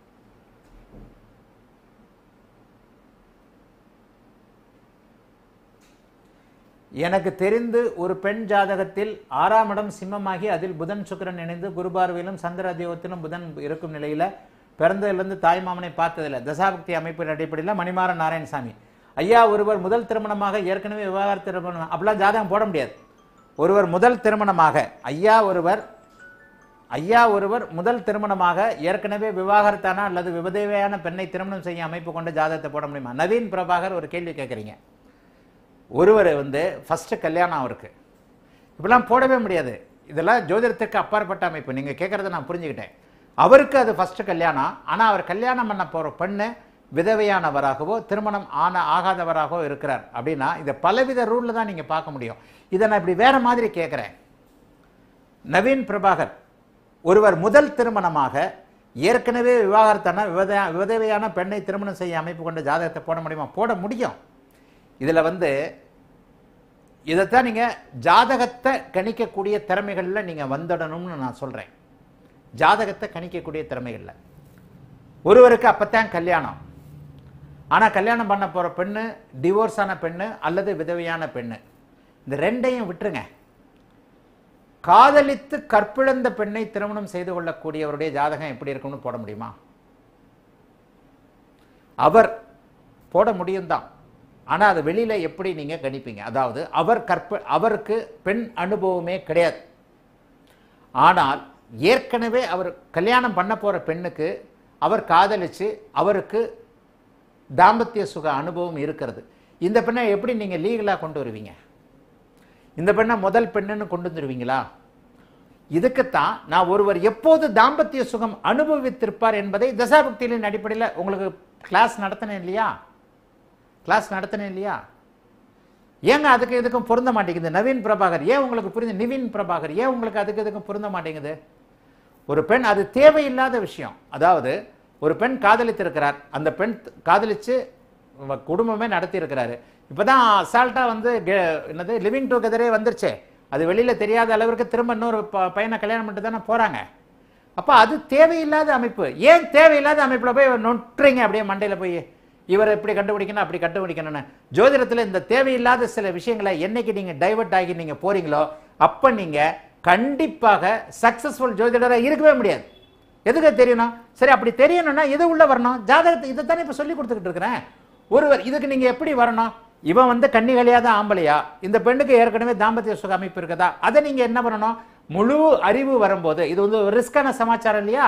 எனக்கு தெரிந்து ஒரு பெண் ஜாதகத்தில் ஆறாம் இடம் சிம்மமாகி அதில் புதன் சுக்கிரன் இணைந்து குருபார்வையிலும் சந்திர அதியோகத்திலும் புதன் இருக்கும் நிலையில பிறந்ததிலிருந்து தாய்மாமனை பார்த்ததில்லை தசாபக்தி அமைப்பின் அடிப்படையில் மணிமாறன் நாராயணசாமி ஐயா ஒருவர் முதல் திருமணமாக ஏற்கனவே விவாகர திருமணம் அப்படிலாம் ஜாதகம் போட முடியாது ஒருவர் முதல் திருமணமாக ஐயா ஒருவர் ஐயா ஒருவர் முதல் திருமணமாக ஏற்கனவே விவாகரத்தான அல்லது விபதேவையான பெண்ணை திருமணம் செய்ய அமைப்பு கொண்ட ஜாதகத்தை போட முடியுமா நவீன் பிரபாகர் ஒரு கேள்வி கேட்குறீங்க ஒருவர் வந்து ஃபஸ்ட்டு கல்யாணம் அவருக்கு இப்படிலாம் போடவே முடியாது இதெல்லாம் ஜோதிடத்துக்கு அப்பாற்பட்ட அமைப்பு நீங்கள் கேட்குறத நான் புரிஞ்சுக்கிட்டேன் அவருக்கு அது ஃபஸ்ட்டு கல்யாணம் ஆனால் அவர் கல்யாணம் பண்ண போகிற பெண்ணு விதவையானவராகவோ திருமணம் ஆன ஆகாதவராகவோ இருக்கிறார் அப்படின்னா இதை பலவித ரூலில் தான் நீங்கள் பார்க்க முடியும் இதை நான் இப்படி வேற மாதிரி கேட்குறேன் நவீன் பிரபாகர் ஒருவர் முதல் திருமணமாக ஏற்கனவே விவாகரத்தான விவத விதவையான பெண்ணை திருமணம் செய்ய அமைப்பு கொண்ட ஜாதகத்தை போட முடியுமா போட முடியும் இதில் வந்து இதைத்தான் நீங்கள் ஜாதகத்தை கணிக்கக்கூடிய திறமைகளில் நீங்கள் வந்துடணும்னு நான் சொல்கிறேன் ஜாதகத்தை கணிக்கக்கூடிய திறமைகளில் ஒருவருக்கு அப்பத்தான் கல்யாணம் ஆனால் கல்யாணம் பண்ண போகிற பெண்ணு டிவோர்ஸ் ஆன பெண்ணு அல்லது விதவையான பெண்ணு இந்த ரெண்டையும் விட்டுருங்க காதலித்து கற்பிழந்த பெண்ணை திருமணம் செய்து கொள்ளக்கூடியவருடைய ஜாதகம் எப்படி இருக்கும்னு போட முடியுமா அவர் போட முடியும் தான் ஆனால் அது வெளியில் எப்படி நீங்கள் கணிப்பீங்க அதாவது அவர் கற்ப அவருக்கு பெண் அனுபவமே கிடையாது ஆனால் ஏற்கனவே அவர் கல்யாணம் பண்ண போகிற பெண்ணுக்கு அவர் காதலிச்சு அவருக்கு தாம்பத்திய சுக அனுபவம் இருக்கிறது இந்த பெண்ணை எப்படி நீங்கள் லீகலாக கொண்டு வருவீங்க இந்த பெண்ணை முதல் பெண்ணுன்னு கொண்டு வந்துருவீங்களா இதுக்குத்தான் நான் ஒருவர் எப்போது தாம்பத்திய சுகம் அனுபவித்திருப்பார் என்பதை தசாபக்திகளின் அடிப்படையில் உங்களுக்கு கிளாஸ் நடத்தினேன் இல்லையா கிளாஸ் நடத்தினேன் இல்லையா ஏங்க அதுக்கு இதுக்கும் பொருந்த மாட்டேங்குது நவீன் பிரபாகர் ஏன் உங்களுக்கு புரிந்து நிவின் பிரபாகர் ஏன் உங்களுக்கு அதுக்கு இதுக்கும் பொருந்த மாட்டேங்குது ஒரு பெண் அது தேவையில்லாத விஷயம் அதாவது ஒரு பெண் காதலித்திருக்கிறார் அந்த பெண் காதலிச்சு வ- குடும்பமே நடத்தி இருக்கிறாரு இப்பதான் அசால்ட்டா வந்து கெ- என்னது லிவிங் டுகெதரே வந்துருச்சே அது வெளியில தெரியாத அளவிற்கு திரும்ப இன்னொரு ப- பையனை கல்யாணம் பண்ணிட்டு தானே போறாங்க அப்ப அது தேவையில்லாத அமைப்பு ஏன் தேவையில்லாத அமைப்புல போய் நொட்டுறீங்க அப்படியே மண்டையில போய் இவரை எப்படி கண்டுபிடிக்கணும் அப்படி கண்டுபிடிக்கணும்னு ஜோதிடத்துல இந்த தேவையில்லாத சில விஷயங்களை என்னைக்கு நீங்க டைவர்ட் ஆகி நீங்க போறீங்களோ அப்ப நீங்க கண்டிப்பாக சக்சஸ்ஃபுல் ஜோதிடரா இருக்கவே முடியாது எதுக்கு தெரியணும் சரி அப்படி தெரியணும்னா எது உள்ள வரணும் ஜாதகத்தை இதை தானே இப்போ சொல்லி கொடுத்துக்கிட்டு இருக்கிறேன் ஒருவர் இதுக்கு நீங்க எப்படி வரணும் இவன் வந்து கன்னிகளையா தான் ஆம்பளையா இந்த பெண்ணுக்கு ஏற்கனவே தாம்பத்திய சுக அமைப்பு இருக்குதா அதை நீங்க என்ன பண்ணணும் முழு அறிவு வரும்போது இது வந்து ஒரு ரிஸ்கான சமாச்சாரம் இல்லையா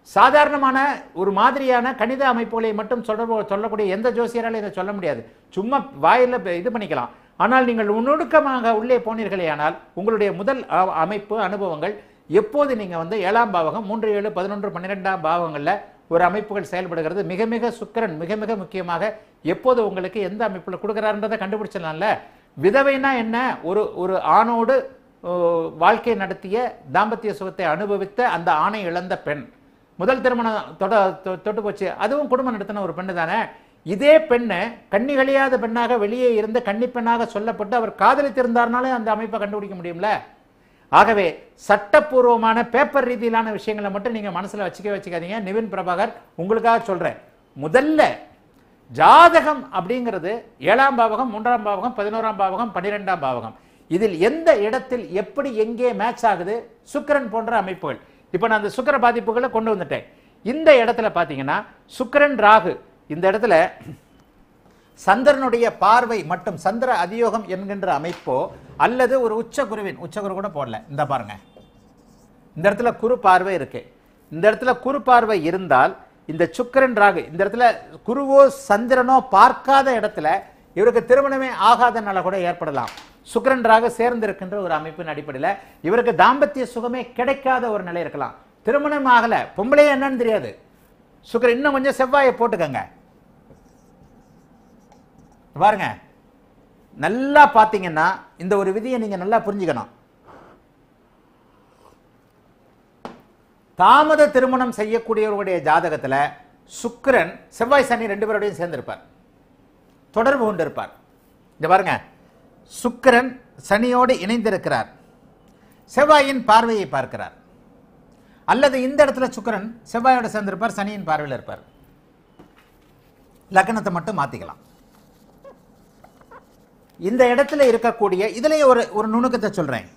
சாதாரணமான ஒரு மாதிரியான கணித அமைப்புகளை மட்டும் சொல்ல சொல்லக்கூடிய எந்த ஜோசியராலும் இதை சொல்ல முடியாது சும்மா வாயில ப- இது பண்ணிக்கலாம் ஆனால் நீங்கள் நுணுக்கமாக உள்ளே போனீர்களே ஆனால் உங்களுடைய முதல் அ- அமைப்பு அனுபவங்கள் எப்போது நீங்க வந்து ஏழாம் பாவகம் மூன்று ஏழு பதினொன்று பன்னிரெண்டாம் பாவங்கள்ல ஒரு அமைப்புகள் செயல்படுகிறது மிக மிக சுக்கிரன் மிக மிக முக்கியமாக எப்போது உங்களுக்கு எந்த அமைப்புல கொடுக்குறாருன்றதை கண்டுபிடிச்சிடலாம்ல விதவைனா என்ன ஒரு ஒரு ஆணோடு ஓ, வாழ்க்கை நடத்திய தாம்பத்திய சுகத்தை அனுபவித்த அந்த ஆணை இழந்த பெண் முதல் திருமணம் தொட தொ- தொட்டு போச்சு அதுவும் குடும்பம் நடத்தின ஒரு பெண்ணு தானே இதே பெண்ணு கண்ணி கழியாத பெண்ணாக வெளியே இருந்து கன்னி பெண்ணாக சொல்லப்பட்டு அவர் காதலித்திருந்தார்னாலே அந்த அமைப்பை கண்டுபிடிக்க முடியும்ல ஆகவே சட்டப்பூர்வமான பேப்பர் ரீதியிலான விஷயங்களை மட்டும் நீங்க மனசுல வச்சுக்க வச்சுக்காதீங்க நிவின் பிரபாகர் உங்களுக்காக சொல்றேன் முதல்ல ஜாதகம் அப்படிங்கிறது ஏழாம் பாவகம் மூன்றாம் பாவகம் பதினோராம் பாவகம் பன்னிரெண்டாம் பாவகம் இதில் எந்த இடத்தில் எப்படி எங்கே மேட்ச் ஆகுது சுக்கிரன் போன்ற அமைப்புகள் இப்போ நான் அந்த சுக்கிர பாதிப்புகளை கொண்டு வந்துட்டேன் இந்த இடத்துல பார்த்தீங்கன்னா சுக்கிரன் ராகு இந்த இடத்துல சந்திரனுடைய பார்வை மட்டும் சந்திர அதியோகம் என்கின்ற அமைப்போ அல்லது ஒரு உச்ச குருவின் உச்ச குரு கூட போடல இந்த பாருங்க இந்த இடத்துல குரு பார்வை இருக்கு இந்த இடத்துல குரு பார்வை இருந்தால் இந்த சுக்கிரன் ராகு இந்த இடத்துல குருவோ சந்திரனோ பார்க்காத இடத்துல இவருக்கு திருமணமே ஆகாத நிலை கூட ஏற்படலாம் சுக்கிரன் ராகு சேர்ந்திருக்கின்ற ஒரு அமைப்பின் அடிப்படையில் இவருக்கு தாம்பத்திய சுகமே கிடைக்காத ஒரு நிலை இருக்கலாம் திருமணம் ஆகல பொம்பளையே என்னன்னு தெரியாது சுக்கிரன் இன்னும் கொஞ்சம் செவ்வாயை போட்டுக்கங்க பாருங்க நல்லா பார்த்தீங்கன்னா இந்த ஒரு விதியை நீங்க நல்லா புரிஞ்சுக்கணும் தாமத திருமணம் செய்யக்கூடியவருடைய ஜாதகத்துல சுக்கிரன் செவ்வாய் சனி ரெண்டு பேரோடையும் சேர்ந்திருப்பார் தொடர்பு கொண்டிருப்பார் இந்த பாருங்க சுக்கிரன் சனியோடு இணைந்திருக்கிறார் செவ்வாயின் பார்வையை பார்க்கிறார் அல்லது இந்த இடத்துல சுக்கிரன் செவ்வாயோட சேர்ந்திருப்பார் சனியின் பார்வையில் இருப்பார் லக்னத்தை மட்டும் மாத்திக்கலாம் இந்த இடத்துல இருக்கக்கூடிய இதுலயே ஒரு ஒரு நுணுக்கத்தை சொல்றேன்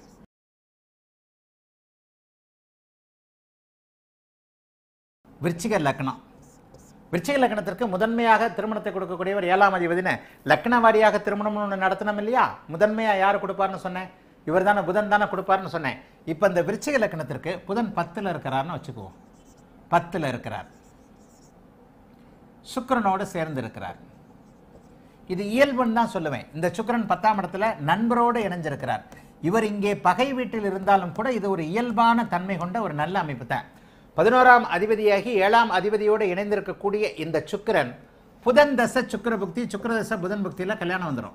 விருச்சிக லக்னம் விருச்சிக லக்னத்திற்கு முதன்மையாக திருமணத்தை கொடுக்கக்கூடியவர் ஏழாம் அதிபதினு லக்ன வாரியாக திருமணம் ஒன்று நடத்தணும் இல்லையா முதன்மையா யார் கொடுப்பாருன்னு சொன்னேன் இவர் தானே புதன் தானே கொடுப்பாருன்னு சொன்னேன் இப்போ இந்த விருச்சிக லக்னத்திற்கு புதன் பத்தில் இருக்கிறார்னு வச்சுக்குவோம் பத்தில் இருக்கிறார் சுக்கிரனோடு சேர்ந்து இருக்கிறார் இது இயல்புன்னு தான் சொல்லுவேன் இந்த சுக்கிரன் பத்தாம் இடத்துல நண்பரோடு இணைஞ்சிருக்கிறார் இவர் இங்கே பகை வீட்டில் இருந்தாலும் கூட இது ஒரு இயல்பான தன்மை கொண்ட ஒரு நல்ல அமைப்பு தான் பதினோராம் அதிபதியாகி ஏழாம் அதிபதியோடு இணைந்திருக்கக்கூடிய இந்த சுக்கிரன் புதன் தசை சுக்கிர புக்தி சுக்கிர தசை புதன் புக்தியில கல்யாணம் வந்துடும்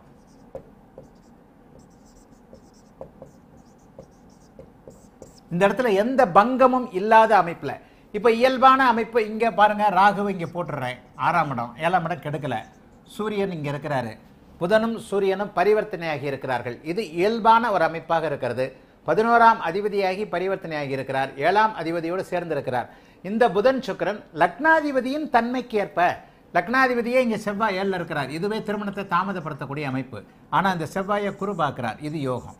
இந்த இடத்துல எந்த பங்கமும் இல்லாத அமைப்புல இப்ப இயல்பான அமைப்பு இங்க பாருங்க ராகுவை இங்க போட்டுடுறேன் ஆறாம் இடம் ஏழாம் இடம் கெடுக்கல சூரியன் இங்க இருக்கிறாரு புதனும் சூரியனும் பரிவர்த்தனையாகி இருக்கிறார்கள் இது இயல்பான ஒரு அமைப்பாக இருக்கிறது பதினோராம் அதிபதியாகி பரிவர்த்தனையாகி இருக்கிறார் ஏழாம் அதிபதியோடு சேர்ந்திருக்கிறார் இந்த புதன் சுக்கிரன் லக்னாதிபதியின் தன்மைக்கு ஏற்ப லக்னாதிபதியே இங்க செவ்வாய் ஏழில் இருக்கிறார் இதுவே திருமணத்தை தாமதப்படுத்தக்கூடிய அமைப்பு ஆனா இந்த செவ்வாயை குரு பார்க்கிறார் இது யோகம்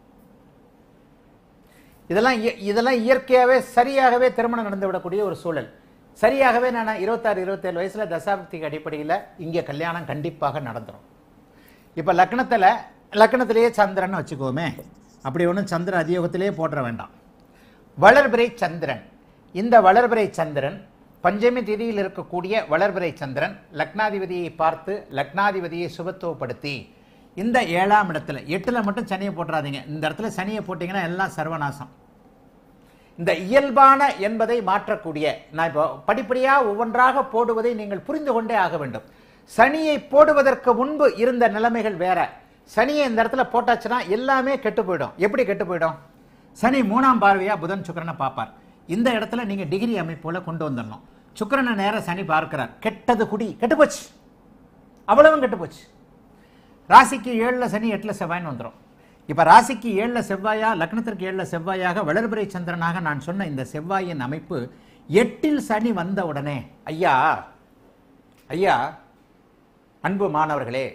இதெல்லாம் இய- இதெல்லாம் இயற்கையாகவே சரியாகவே திருமணம் நடந்து விடக்கூடிய ஒரு சூழல் சரியாகவே நான் இருபத்தாறு இருபத்தேழு வயசுல தசாப்திக்கு அடிப்படையில் இங்கே கல்யாணம் கண்டிப்பாக நடந்துரும் இப்போ லக்னத்தில் லக்னத்திலேயே சந்திரன் வச்சுக்கோமே அப்படி ஒன்றும் சந்திர அதியோகத்திலேயே போட்டுற வேண்டாம் வளர்பிறை சந்திரன் இந்த வளர்பிறை சந்திரன் பஞ்சமி திதியில் இருக்கக்கூடிய வளர்பிறை சந்திரன் லக்னாதிபதியை பார்த்து லக்னாதிபதியை சுபத்துவப்படுத்தி இந்த ஏழாம் இடத்துல எட்டுல மட்டும் சனியை போட்டுறாதீங்க இந்த இடத்துல சனியை போட்டீங்கன்னா எல்லாம் சர்வநாசம் இந்த இயல்பான என்பதை மாற்றக்கூடிய நான் இப்போ படிப்படியா ஒவ்வொன்றாக போடுவதை நீங்கள் புரிந்து கொண்டே ஆக வேண்டும் சனியை போடுவதற்கு முன்பு இருந்த நிலைமைகள் வேற சனியை இந்த இடத்துல போட்டாச்சுன்னா எல்லாமே கெட்டு போயிடும் எப்படி கெட்டு போயிடும் சனி மூணாம் பார்வையா புதன் சுக்கிரனை பார்ப்பார் இந்த இடத்துல நீங்க டிகிரி அமைப்போல கொண்டு வந்துடணும் சுக்கிரனை நேர சனி பார்க்கிறார் கெட்டது குடி கெட்டு போச்சு அவ்வளவும் கெட்டு போச்சு ராசிக்கு ஏழுல சனி எட்டுல செவ்வாய்னு வந்துடும் இப்ப ராசிக்கு ஏழுல செவ்வாயா லக்னத்திற்கு ஏழுல செவ்வாயாக வளர்பிறை சந்திரனாக நான் சொன்ன இந்த செவ்வாயின் அமைப்பு எட்டில் சனி வந்த உடனே ஐயா ஐயா அன்பு மாணவர்களே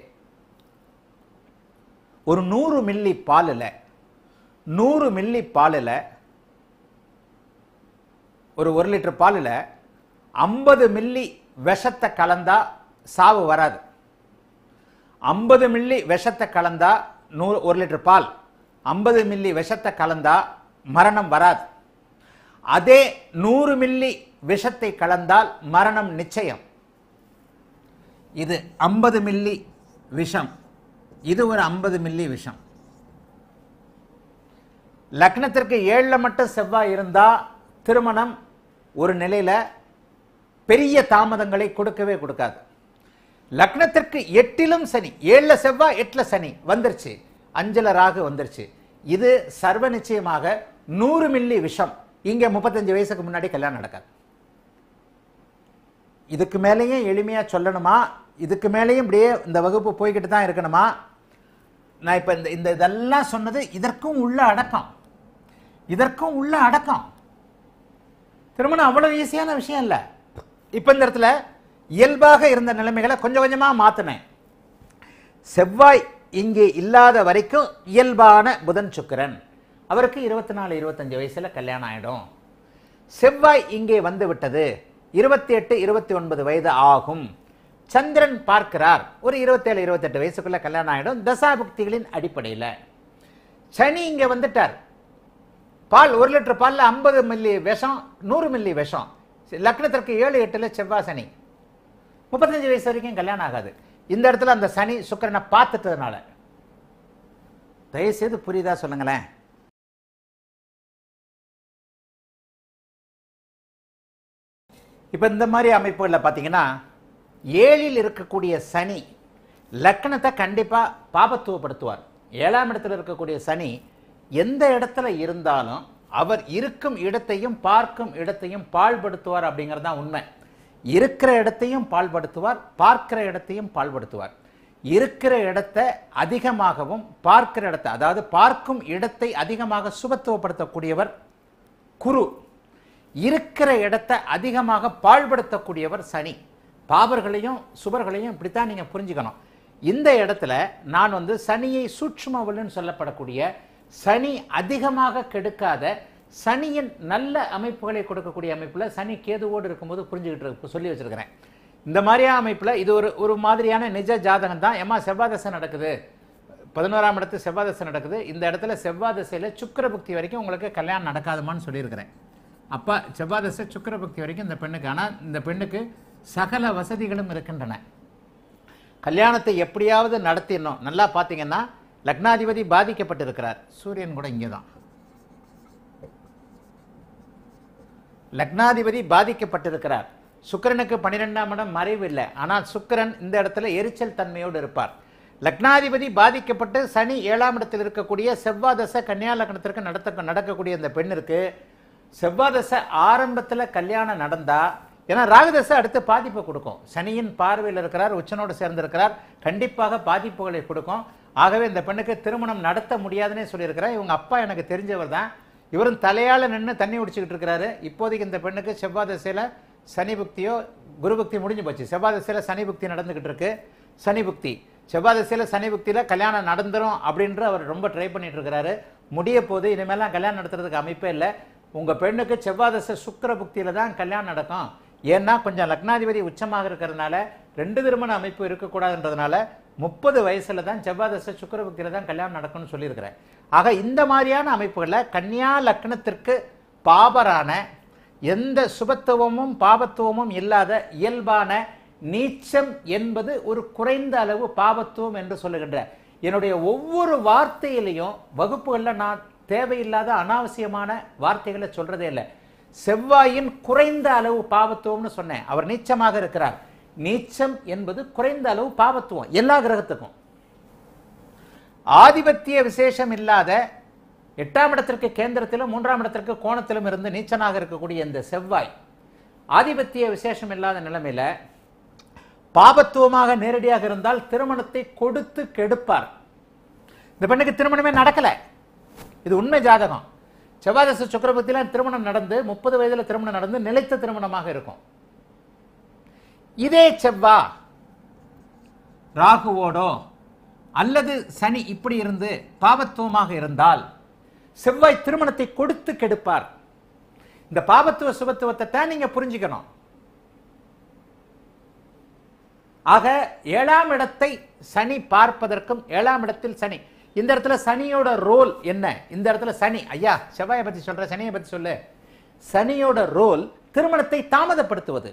ஒரு நூறு மில்லி பாலில் நூறு மில்லி பாலில் ஒரு ஒரு லிட்டர் பாலில் ஐம்பது மில்லி விஷத்தை கலந்தா சாவு வராது ஐம்பது மில்லி விஷத்தை கலந்தா நூறு ஒரு லிட்டர் பால் ஐம்பது மில்லி விஷத்தை கலந்தா மரணம் வராது அதே நூறு மில்லி விஷத்தை கலந்தால் மரணம் நிச்சயம் இது ஐம்பது மில்லி விஷம் இது ஒரு ஐம்பது மில்லி விஷம் லக்னத்திற்கு ஏழில் மட்டும் செவ்வாய் இருந்தா திருமணம் ஒரு நிலையில பெரிய தாமதங்களை கொடுக்கவே கொடுக்காது லக்னத்திற்கு எட்டிலும் சனி ஏழுல செவ்வாய் எட்டுல சனி வந்துருச்சு அஞ்சல ராகு வந்துருச்சு இது சர்வ நிச்சயமாக நூறு மில்லி விஷம் இங்க முப்பத்தஞ்சு வயசுக்கு முன்னாடி கல்யாணம் நடக்காது இதுக்கு மேலேயும் எளிமையா சொல்லணுமா இதுக்கு மேலேயும் இப்படியே இந்த வகுப்பு போய்கிட்டு தான் இருக்கணுமா நான் இப்ப இந்த இந்த இதெல்லாம் சொன்னது இதற்கும் உள்ள அடக்கம் இதற்கும் உள்ள அடக்கம் திருமணம் அவ்வளவு ஈஸியான விஷயம் இல்லை இப்போ இந்த இடத்துல இயல்பாக இருந்த நிலைமைகளை கொஞ்சம் கொஞ்சமா மாத்தினேன் செவ்வாய் இங்கே இல்லாத வரைக்கும் இயல்பான புதன் சுக்கிரன் அவருக்கு இருபத்தி நாலு இருபத்தஞ்சு வயசுல கல்யாணம் ஆயிடும் செவ்வாய் இங்கே வந்து விட்டது இருபத்தி எட்டு இருபத்தி ஒன்பது வயது ஆகும் சந்திரன் பார்க்கிறார் ஒரு இருபத்தேழு இருபத்தெட்டு வயசுக்குள்ள கல்யாணம் ஆயிடும் தசாபுக்திகளின் அடிப்படையில் சனி இங்க வந்துட்டார் பால் ஒரு லிட்டர் பால்ல ஐம்பது மில்லி விஷம் நூறு மில்லி விஷம் லக்னத்திற்கு ஏழு எட்டுல செவ்வாய் சனி முப்பத்தஞ்சு வயசு வரைக்கும் கல்யாணம் ஆகாது இந்த இடத்துல அந்த சனி சுக்கிரனை பார்த்துட்டதுனால தயவுசெய்து புரியுதா சொல்லுங்களேன் இப்போ இந்த மாதிரி அமைப்புகளில் பார்த்தீங்கன்னா ஏழில் இருக்கக்கூடிய சனி லக்னத்தை கண்டிப்பாக பாபத்துவப்படுத்துவார் ஏழாம் இடத்துல இருக்கக்கூடிய சனி எந்த இடத்துல இருந்தாலும் அவர் இருக்கும் இடத்தையும் பார்க்கும் இடத்தையும் பாழ்படுத்துவார் அப்படிங்கிறது தான் உண்மை இருக்கிற இடத்தையும் பாழ்படுத்துவார் பார்க்கிற இடத்தையும் பாழ்படுத்துவார் இருக்கிற இடத்தை அதிகமாகவும் பார்க்கிற இடத்தை அதாவது பார்க்கும் இடத்தை அதிகமாக சுபத்துவப்படுத்தக்கூடியவர் குரு இருக்கிற இடத்தை அதிகமாக பாழ்படுத்தக்கூடியவர் சனி பாவர்களையும் சுபர்களையும் இப்படித்தான் நீங்க புரிஞ்சுக்கணும் இந்த இடத்துல நான் வந்து சனியை சூட்சுமவல்னு சொல்லப்படக்கூடிய சனி அதிகமாக கெடுக்காத சனியின் நல்ல அமைப்புகளை கொடுக்கக்கூடிய அமைப்புல சனி கேதுவோடு இருக்கும்போது புரிஞ்சுக்கிட்டு இருக்கு- சொல்லி வச்சிருக்கிறேன் இந்த மாதிரியான அமைப்புல இது ஒரு ஒரு மாதிரியான நிஜ ஜாதகம் தான் ஏமா செவ்வாதசை நடக்குது பதினோராம் இடத்து செவ்வாதசை நடக்குது இந்த இடத்துல செவ்வாதசையில் சுக்கிரபக்தி வரைக்கும் உங்களுக்கு கல்யாணம் நடக்காதுமான்னு சொல்லியிருக்கிறேன் அப்போ செவ்வாதசை சுக்கிரபக்தி வரைக்கும் இந்த பெண்ணுக்கு ஆனால் இந்த பெண்ணுக்கு சகல வசதிகளும் இருக்கின்றன கல்யாணத்தை எப்படியாவது நடத்திடணும் நல்லா பார்த்தீங்கன்னா லக்னாதிபதி பாதிக்கப்பட்டிருக்கிறார் சூரியன் கூட இங்கே தான் லக்னாதிபதி பாதிக்கப்பட்டிருக்கிறார் சுக்கிரனுக்கு பன்னிரெண்டாம் இடம் மறைவு இல்லை ஆனால் சுக்கிரன் இந்த இடத்துல எரிச்சல் தன்மையோடு இருப்பார் லக்னாதிபதி பாதிக்கப்பட்டு சனி ஏழாம் இடத்தில் இருக்கக்கூடிய செவ்வாதசை கன்னியா லக்னத்திற்கு நடத்த நடக்கக்கூடிய இந்த பெண்ணிற்கு செவ்வாதசை ஆரம்பத்தில் கல்யாணம் நடந்தா ஏன்னா ராகுதசை அடுத்து பாதிப்பை கொடுக்கும் சனியின் பார்வையில் இருக்கிறார் உச்சனோடு சேர்ந்திருக்கிறார் கண்டிப்பாக பாதிப்புகளை கொடுக்கும் ஆகவே இந்த பெண்ணுக்கு திருமணம் நடத்த முடியாதுன்னே சொல்லியிருக்கிறார் இவங்க அப்பா எனக்கு தெரிஞ்சவர் தான் இவரும் தலையால நின்று தண்ணி குடிச்சுக்கிட்டு இருக்கிறாரு இப்போதைக்கு இந்த பெண்ணுக்கு செவ்வாய் திசையில சனி புக்தியோ குரு புக்தி முடிஞ்சு போச்சு செவ்வாய் திசையில சனி புக்தி நடந்துகிட்டு இருக்கு சனி புக்தி செவ்வாய் திசையில சனி புக்தியில கல்யாணம் நடந்துரும் அப்படின்ற அவர் ரொம்ப ட்ரை பண்ணிட்டு இருக்கிறாரு முடிய போது இனிமேலாம் கல்யாணம் நடத்துறதுக்கு அமைப்பே இல்லை உங்க பெண்ணுக்கு செவ்வாய் திசை சுக்கிர புக்தியில தான் கல்யாணம் நடக்கும் ஏன்னா கொஞ்சம் லக்னாதிபதி உச்சமாக இருக்கிறதுனால ரெண்டு திருமண அமைப்பு இருக்கக்கூடாதுன்றதுனால முப்பது வயசுல தான் செவ்வாய் தசை சுக்கிர புக்தியில தான் கல்யாணம் நடக்கும்னு சொல்லியிருக்கிறேன் ஆக இந்த மாதிரியான அமைப்புகளில் கன்னியா லக்னத்திற்கு பாபரான எந்த சுபத்துவமும் பாபத்துவமும் இல்லாத இயல்பான நீச்சம் என்பது ஒரு குறைந்த அளவு பாபத்துவம் என்று சொல்லுகின்ற என்னுடைய ஒவ்வொரு வார்த்தையிலையும் வகுப்புகளில் நான் தேவையில்லாத அனாவசியமான வார்த்தைகளை சொல்றதே இல்லை செவ்வாயின் குறைந்த அளவு பாவத்துவம்னு சொன்னேன் அவர் நீச்சமாக இருக்கிறார் நீச்சம் என்பது குறைந்த அளவு பாவத்துவம் எல்லா கிரகத்துக்கும் ஆதிபத்திய விசேஷம் இல்லாத எட்டாம் இடத்திற்கு கேந்திரத்திலும் மூன்றாம் இடத்திற்கு கோணத்திலும் இருந்து நீச்சனாக இருக்கக்கூடிய இந்த செவ்வாய் ஆதிபத்திய விசேஷம் இல்லாத நிலைமையில பாபத்துவமாக நேரடியாக இருந்தால் திருமணத்தை கொடுத்து கெடுப்பார் இந்த பெண்ணுக்கு திருமணமே நடக்கல இது உண்மை ஜாதகம் செவ்வாதச சுக்கரபத்தில திருமணம் நடந்து முப்பது வயதுல திருமணம் நடந்து நிலைத்த திருமணமாக இருக்கும் இதே செவ்வா ராகுவோடோ அல்லது சனி இப்படி இருந்து பாவத்துவமாக இருந்தால் செவ்வாய் திருமணத்தை கொடுத்து கெடுப்பார் இந்த பாவத்துவ சுபத்துவத்தை தான் நீங்க புரிஞ்சுக்கணும் ஆக ஏழாம் இடத்தை சனி பார்ப்பதற்கும் ஏழாம் இடத்தில் சனி இந்த இடத்துல சனியோட ரோல் என்ன இந்த இடத்துல சனி ஐயா செவ்வாயை பத்தி சொல்ற சனியை பத்தி சொல்லு சனியோட ரோல் திருமணத்தை தாமதப்படுத்துவது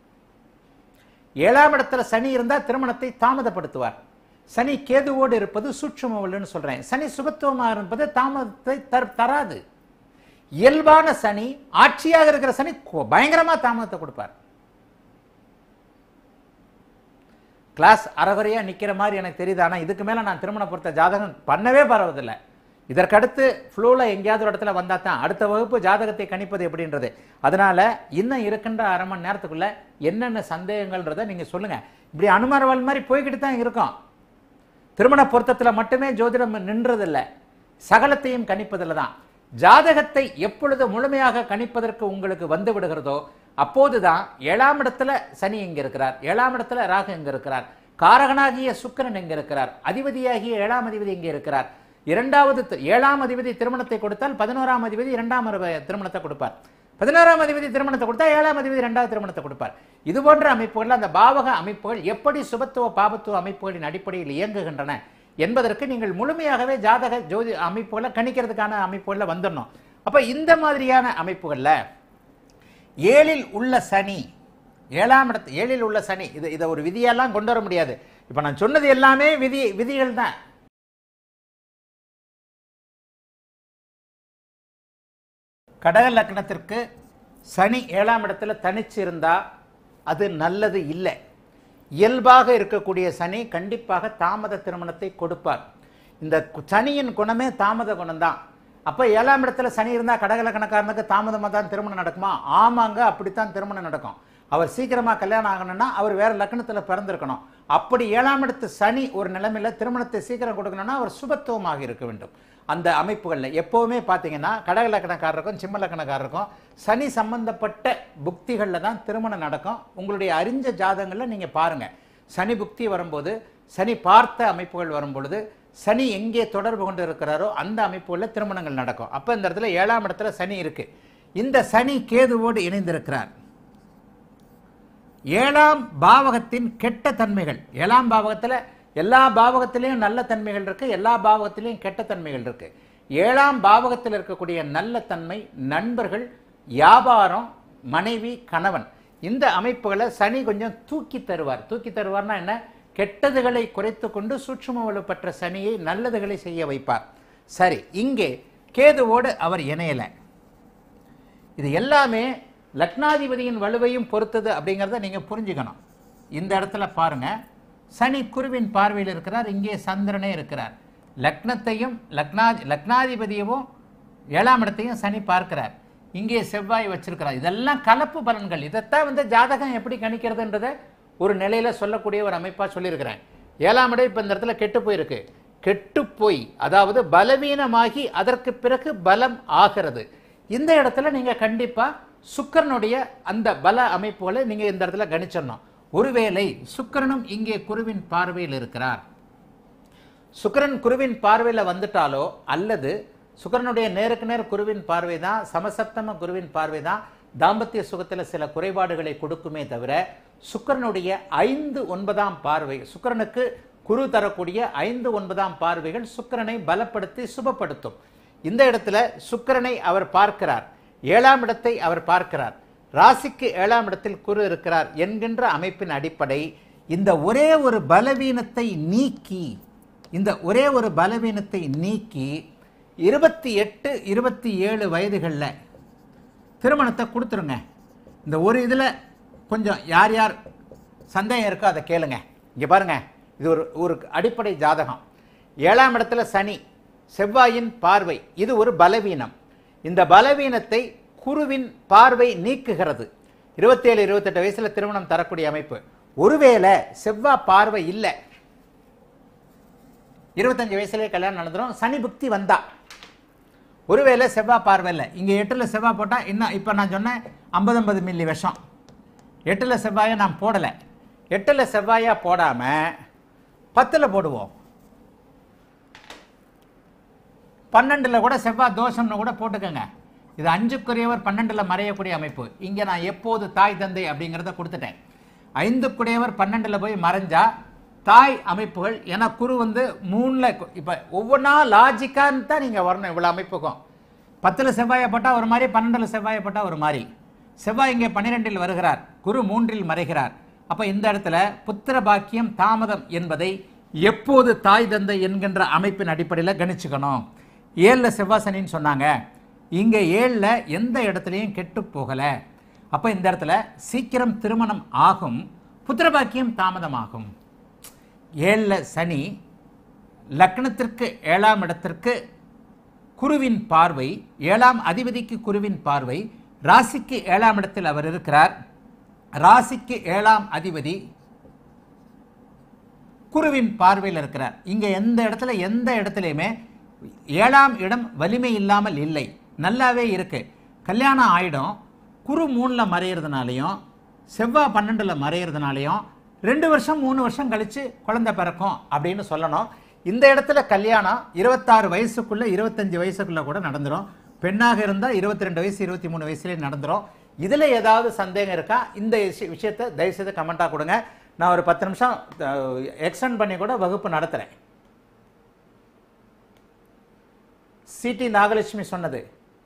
ஏழாம் இடத்துல சனி இருந்தா திருமணத்தை தாமதப்படுத்துவார் சனி கேதுவோடு இருப்பது சூட்சுமவல்னு சொல்றேன் சனி சுபத்துவமாக இருப்பது தாமதத்தை தர- தராது இயல்பான சனி ஆட்சியாக இருக்கிற சனி கொ- பயங்கரமா தாமதத்தை கொடுப்பார் கிளாஸ் அறகுறையா நிக்கிற மாதிரி எனக்கு தெரியுது ஆனா இதுக்கு மேல நான் திருமண பொறுத்த ஜாதகம் பண்ணவே பரவதில்லை இதற்கடுத்து ஃப்ளோவில் எங்கேயாவது ஒரு இடத்துல வந்தா தான் அடுத்த வகுப்பு ஜாதகத்தை கணிப்பது எப்படின்றது அதனால இன்னும் இருக்கின்ற அரை மணி நேரத்துக்குள்ள என்னென்ன சந்தேகங்கள்ன்றதை நீங்க சொல்லுங்க இப்படி அனுமாரவாள் மாதிரி போய்கிட்டு தான் இருக்கோம் திருமண பொருத்தத்துல மட்டுமே ஜோதிடம் நின்றதில்ல சகலத்தையும் கணிப்பதில் தான் ஜாதகத்தை எப்பொழுது முழுமையாக கணிப்பதற்கு உங்களுக்கு வந்து விடுகிறதோ அப்போதுதான் ஏழாம் இடத்துல சனி எங்க இருக்கிறார் ஏழாம் இடத்துல ராகு எங்க இருக்கிறார் காரகனாகிய சுக்கிரன் எங்க இருக்கிறார் அதிபதியாகிய ஏழாம் அதிபதி எங்கே இருக்கிறார் இரண்டாவது தி- ஏழாம் அதிபதி திருமணத்தை கொடுத்தால் பதினோராம் அதிபதி இரண்டாம் அரப- திருமணத்தை கொடுப்பார் பதினோராம் அதிபதி திருமணத்தை கொடுத்தா ஏழாம் அதிபதி இரண்டாவது திருமணத்தை கொடுப்பார் இது போன்ற அமைப்புகள் அந்த பாவக அமைப்புகள் எப்படி சுபத்துவ பாபத்துவ அமைப்புகளின் அடிப்படையில் இயங்குகின்றன என்பதற்கு நீங்கள் முழுமையாகவே ஜாதக ஜோதி அமைப்புகளை கணிக்கிறதுக்கான அமைப்புகளில் வந்துடணும் அப்ப இந்த மாதிரியான அமைப்புகள்ல ஏழில் உள்ள சனி ஏழாம் இடத்து ஏழில் உள்ள சனி இது இதை ஒரு விதியெல்லாம் கொண்டு வர முடியாது இப்ப நான் சொன்னது எல்லாமே விதி விதிகள் தான் கடக லக்னத்திற்கு சனி ஏழாம் இடத்துல தனிச்சு இருந்தா அது நல்லது இல்லை இயல்பாக இருக்கக்கூடிய சனி கண்டிப்பாக தாமத திருமணத்தை கொடுப்பார் இந்த கு- சனியின் குணமே தாமத குணம்தான் அப்போ ஏழாம் இடத்துல சனி இருந்தால் கடக லக்னக்காரனுக்கு தாமதமாக தான் திருமணம் நடக்குமா ஆமாங்க அப்படித்தான் திருமணம் நடக்கும் அவர் சீக்கிரமாக கல்யாணம் ஆகணும்னா அவர் வேற லக்னத்தில் பிறந்திருக்கணும் அப்படி ஏழாம் இடத்து சனி ஒரு நிலைமையில திருமணத்தை சீக்கிரம் கொடுக்கணும்னா அவர் சுபத்துவமாக இருக்க வேண்டும் அந்த அமைப்புகளில் எப்போவுமே பார்த்தீங்கன்னா கடக லக்கணக்காரருக்கும் சிம்ம லக்கணக்காரருக்கும் சனி சம்பந்தப்பட்ட புக்திகளில் தான் திருமணம் நடக்கும் உங்களுடைய அறிஞ்ச ஜாதகங்களில் நீங்கள் பாருங்கள் சனி புக்தி வரும்போது சனி பார்த்த அமைப்புகள் வரும்பொழுது சனி எங்கே தொடர்பு கொண்டு இருக்கிறாரோ அந்த அமைப்புகளில் திருமணங்கள் நடக்கும் அப்போ இந்த இடத்துல ஏழாம் இடத்துல சனி இருக்கு இந்த சனி கேதுவோடு இணைந்திருக்கிறார் ஏழாம் பாவகத்தின் கெட்ட தன்மைகள் ஏழாம் பாவகத்தில் எல்லா பாவகத்திலையும் நல்ல தன்மைகள் இருக்கு எல்லா பாவகத்திலையும் கெட்ட தன்மைகள் இருக்கு ஏழாம் பாவகத்தில் இருக்கக்கூடிய நல்ல தன்மை நண்பர்கள் வியாபாரம் மனைவி கணவன் இந்த அமைப்புகளை சனி கொஞ்சம் தூக்கி தருவார் தூக்கி தருவார்னா என்ன கெட்டதுகளை குறைத்து கொண்டு சூட்சும வலுப்பற்ற சனியை நல்லதுகளை செய்ய வைப்பார் சரி இங்கே கேதுவோடு அவர் இணையலை இது எல்லாமே லக்னாதிபதியின் வலுவையும் பொறுத்தது அப்படிங்கிறத நீங்க புரிஞ்சுக்கணும் இந்த இடத்துல பாருங்க சனி குருவின் பார்வையில் இருக்கிறார் இங்கே சந்திரனே இருக்கிறார் லக்னத்தையும் லக்னா லக்னாதிபதியவும் ஏழாம் இடத்தையும் சனி பார்க்கிறார் இங்கே செவ்வாய் வச்சிருக்கிறார் இதெல்லாம் கலப்பு பலன்கள் இதைத்தான் வந்து ஜாதகம் எப்படி கணிக்கிறதுன்றதை ஒரு நிலையில சொல்லக்கூடிய ஒரு அமைப்பா சொல்லியிருக்கிறேன் ஏழாம் இடம் இப்போ இந்த இடத்துல கெட்டு போயிருக்கு கெட்டு போய் அதாவது பலவீனமாகி அதற்கு பிறகு பலம் ஆகிறது இந்த இடத்துல நீங்க கண்டிப்பா சுக்கிரனுடைய அந்த பல அமைப்புகளை நீங்க இந்த இடத்துல கணிச்சிடணும் ஒருவேளை சுக்கிரனும் இங்கே குருவின் பார்வையில் இருக்கிறார் சுக்கிரன் குருவின் பார்வையில் வந்துட்டாலோ அல்லது சுக்கிரனுடைய நேருக்கு நேர் குருவின் பார்வை தான் சமசப்தம குருவின் பார்வை தான் தாம்பத்திய சுகத்தில் சில குறைபாடுகளை கொடுக்குமே தவிர சுக்கிரனுடைய ஐந்து ஒன்பதாம் பார்வை சுக்கிரனுக்கு குரு தரக்கூடிய ஐந்து ஒன்பதாம் பார்வைகள் சுக்கிரனை பலப்படுத்தி சுபப்படுத்தும் இந்த இடத்துல சுக்கிரனை அவர் பார்க்கிறார் ஏழாம் இடத்தை அவர் பார்க்கிறார் ராசிக்கு ஏழாம் இடத்தில் குரு இருக்கிறார் என்கின்ற அமைப்பின் அடிப்படை இந்த ஒரே ஒரு பலவீனத்தை நீக்கி இந்த ஒரே ஒரு பலவீனத்தை நீக்கி இருபத்தி எட்டு இருபத்தி ஏழு வயதுகளில் திருமணத்தை கொடுத்துருங்க இந்த ஒரு இதில் கொஞ்சம் யார் யார் சந்தேகம் இருக்கோ அதை கேளுங்க இங்கே பாருங்க இது ஒரு ஒரு அடிப்படை ஜாதகம் ஏழாம் இடத்துல சனி செவ்வாயின் பார்வை இது ஒரு பலவீனம் இந்த பலவீனத்தை குருவின் பார்வை நீக்குகிறது இருபத்தேழு இருபத்தெட்டு வயசுல திருமணம் தரக்கூடிய அமைப்பு ஒருவேளை செவ்வாய் பார்வை இல்லை இருபத்தஞ்சு வயசுலயே கல்யாணம் நடந்துரும் சனி புக்தி வந்தா ஒருவேளை செவ்வாய் பார்வை இல்லை இங்கே எட்டில் செவ்வாய் போட்டால் இன்னும் இப்போ நான் சொன்னேன் ஐம்பது ஐம்பது மில்லி விஷம் எட்டில் செவ்வாயை நான் போடலை எட்டில் செவ்வாயா போடாமல் பத்தில் போடுவோம் பன்னெண்டில் கூட செவ்வாய் தோஷம்னு கூட போட்டுக்கோங்க இது அஞ்சுக்குரியவர் பன்னெண்டில் மறையக்கூடிய அமைப்பு இங்கே நான் எப்போது தாய் தந்தை அப்படிங்கிறத கொடுத்துட்டேன் ஐந்துக்குடையவர் பன்னெண்டில் போய் மறைஞ்சா தாய் அமைப்புகள் ஏன்னா குரு வந்து மூணில் இப்போ ஒவ்வொன்றா லாஜிக்கான்னு தான் நீங்கள் வரணும் இவ்வளோ அமைப்புக்கும் பத்தில் செவ்வாயை போட்டால் ஒரு மாதிரி பன்னெண்டில் செவ்வாயை போட்டால் ஒரு மாதிரி செவ்வாய் இங்கே பன்னிரெண்டில் வருகிறார் குரு மூன்றில் மறைகிறார் அப்ப இந்த இடத்துல புத்திர பாக்கியம் தாமதம் என்பதை எப்போது தாய் தந்தை என்கின்ற அமைப்பின் அடிப்படையில் கணிச்சுக்கணும் ஏழில் செவ்வாய் சனின்னு சொன்னாங்க இங்கே ஏழில் எந்த இடத்துலையும் கெட்டு போகலை அப்போ இந்த இடத்துல சீக்கிரம் திருமணம் ஆகும் புத்திர பாக்கியம் தாமதமாகும் ஏழில் சனி லக்னத்திற்கு ஏழாம் இடத்திற்கு குருவின் பார்வை ஏழாம் அதிபதிக்கு குருவின் பார்வை ராசிக்கு ஏழாம் இடத்தில் அவர் இருக்கிறார் ராசிக்கு ஏழாம் அதிபதி குருவின் பார்வையில் இருக்கிறார் இங்க எந்த இடத்துல எந்த இடத்துலையுமே ஏழாம் இடம் வலிமை இல்லாமல் இல்லை நல்லாவே இருக்கு கல்யாணம் ஆயிடும் குரு மூணில் மறையிறதுனாலையும் செவ்வாய் பன்னெண்டில் மறையிறதுனாலையும் ரெண்டு வருஷம் மூணு வருஷம் கழிச்சு குழந்தை பிறக்கும் அப்படின்னு சொல்லணும் இந்த இடத்துல கல்யாணம் இருபத்தாறு வயசுக்குள்ள இருபத்தஞ்சு வயசுக்குள்ள கூட நடந்துரும் பெண்ணாக இருந்தால் இருபத்தி ரெண்டு வயசு இருபத்தி மூணு வயசுலேயே நடந்துரும் இதில் ஏதாவது சந்தேகம் இருக்கா இந்த விஷய- விஷயத்தை தயவுசெய்து கமெண்ட்டாக கொடுங்க நான் ஒரு பத்து நிமிஷம் எக்ஸ்டெண்ட் பண்ணி கூட வகுப்பு நடத்துகிறேன் சிடி நாகலட்சுமி சொன்னது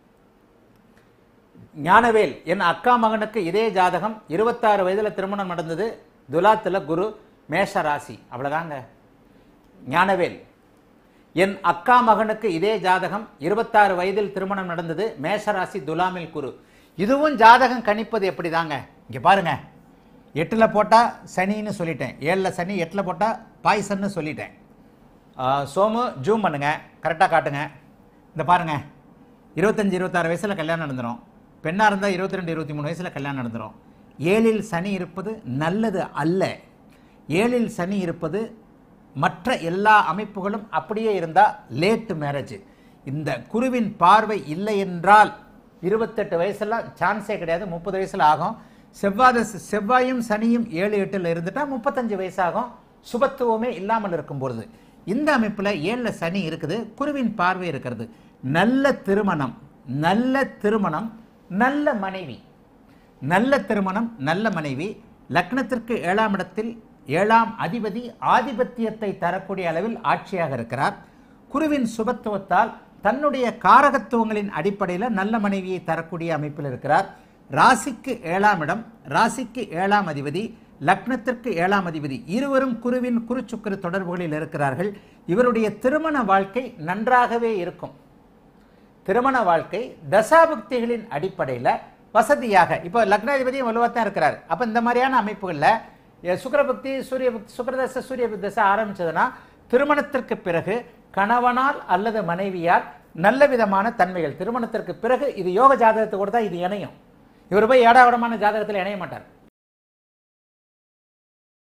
ஞானவேல் என் அக்கா மகனுக்கு இதே ஜாதகம் இருபத்தாறு வயதுல திருமணம் நடந்தது துலாத்துல குரு மேஷ ராசி அவ்வளவுதாங்க ஞானவேல் என் அக்கா மகனுக்கு இதே ஜாதகம் இருபத்தாறு வயதில் திருமணம் நடந்தது மேஷ ராசி துலாமில் குரு இதுவும் ஜாதகம் கணிப்பது எப்படிதாங்க இங்க பாருங்க எட்டுல போட்டா சனின்னு சொல்லிட்டேன் ஏழுல சனி எட்டுல போட்டா பாய்சன்னு சொல்லிட்டேன் ஆ, சோமு ஜூம் பண்ணுங்க கரெக்டாக காட்டுங்க இந்த பாருங்க இருபத்தஞ்சு இருபத்தாறு வயசில் கல்யாணம் நடந்துரும் பெண்ணாக இருந்தால் இருபத்தி ரெண்டு இருபத்தி மூணு வயசில் கல்யாணம் நடந்துரும் ஏழில் சனி இருப்பது நல்லது அல்ல ஏழில் சனி இருப்பது மற்ற எல்லா அமைப்புகளும் அப்படியே இருந்தால் லேட்டு மேரேஜ் இந்த குருவின் பார்வை இல்லை என்றால் இருபத்தெட்டு வயசுலாம் சான்ஸே கிடையாது முப்பது வயசுல ஆகும் செவ்வாத செவ்வாயும் சனியும் ஏழு எட்டில் இருந்துட்டா முப்பத்தஞ்சு வயசாகும் சுபத்துவமே இல்லாமல் இருக்கும் பொழுது இந்த அமைப்புல ஏழுல சனி இருக்குது குருவின் பார்வை இருக்கிறது நல்ல திருமணம் நல்ல திருமணம் நல்ல மனைவி நல்ல திருமணம் நல்ல மனைவி லக்னத்திற்கு ஏழாம் இடத்தில் ஏழாம் அதிபதி ஆதிபத்தியத்தை தரக்கூடிய அளவில் ஆட்சியாக இருக்கிறார் குருவின் சுபத்துவத்தால் தன்னுடைய காரகத்துவங்களின் அடிப்படையில் நல்ல மனைவியை தரக்கூடிய அமைப்பில் இருக்கிறார் ராசிக்கு ஏழாம் இடம் ராசிக்கு ஏழாம் அதிபதி லக்னத்திற்கு ஏழாம் அதிபதி இருவரும் குருவின் குருச்சுக்கர தொடர்புகளில் இருக்கிறார்கள் இவருடைய திருமண வாழ்க்கை நன்றாகவே இருக்கும் திருமண வாழ்க்கை தசாபுக்திகளின் அடிப்படையில் வசதியாக இப்போ லக்னாதிபதியும் வலுவாக தான் இருக்கிறார் அப்போ இந்த மாதிரியான அமைப்புகளில் சுக்கரபக்தி சூரிய பக்தி சுக்கரதசை சூரிய தசை ஆரம்பிச்சதுன்னா திருமணத்திற்கு பிறகு கணவனால் அல்லது மனைவியால் நல்ல விதமான தன்மைகள் திருமணத்திற்கு பிறகு இது யோக ஜாதகத்தை கூட தான் இது இணையும் இவர் போய் ஏடாவிடமான ஜாதகத்தில் இணைய மாட்டார்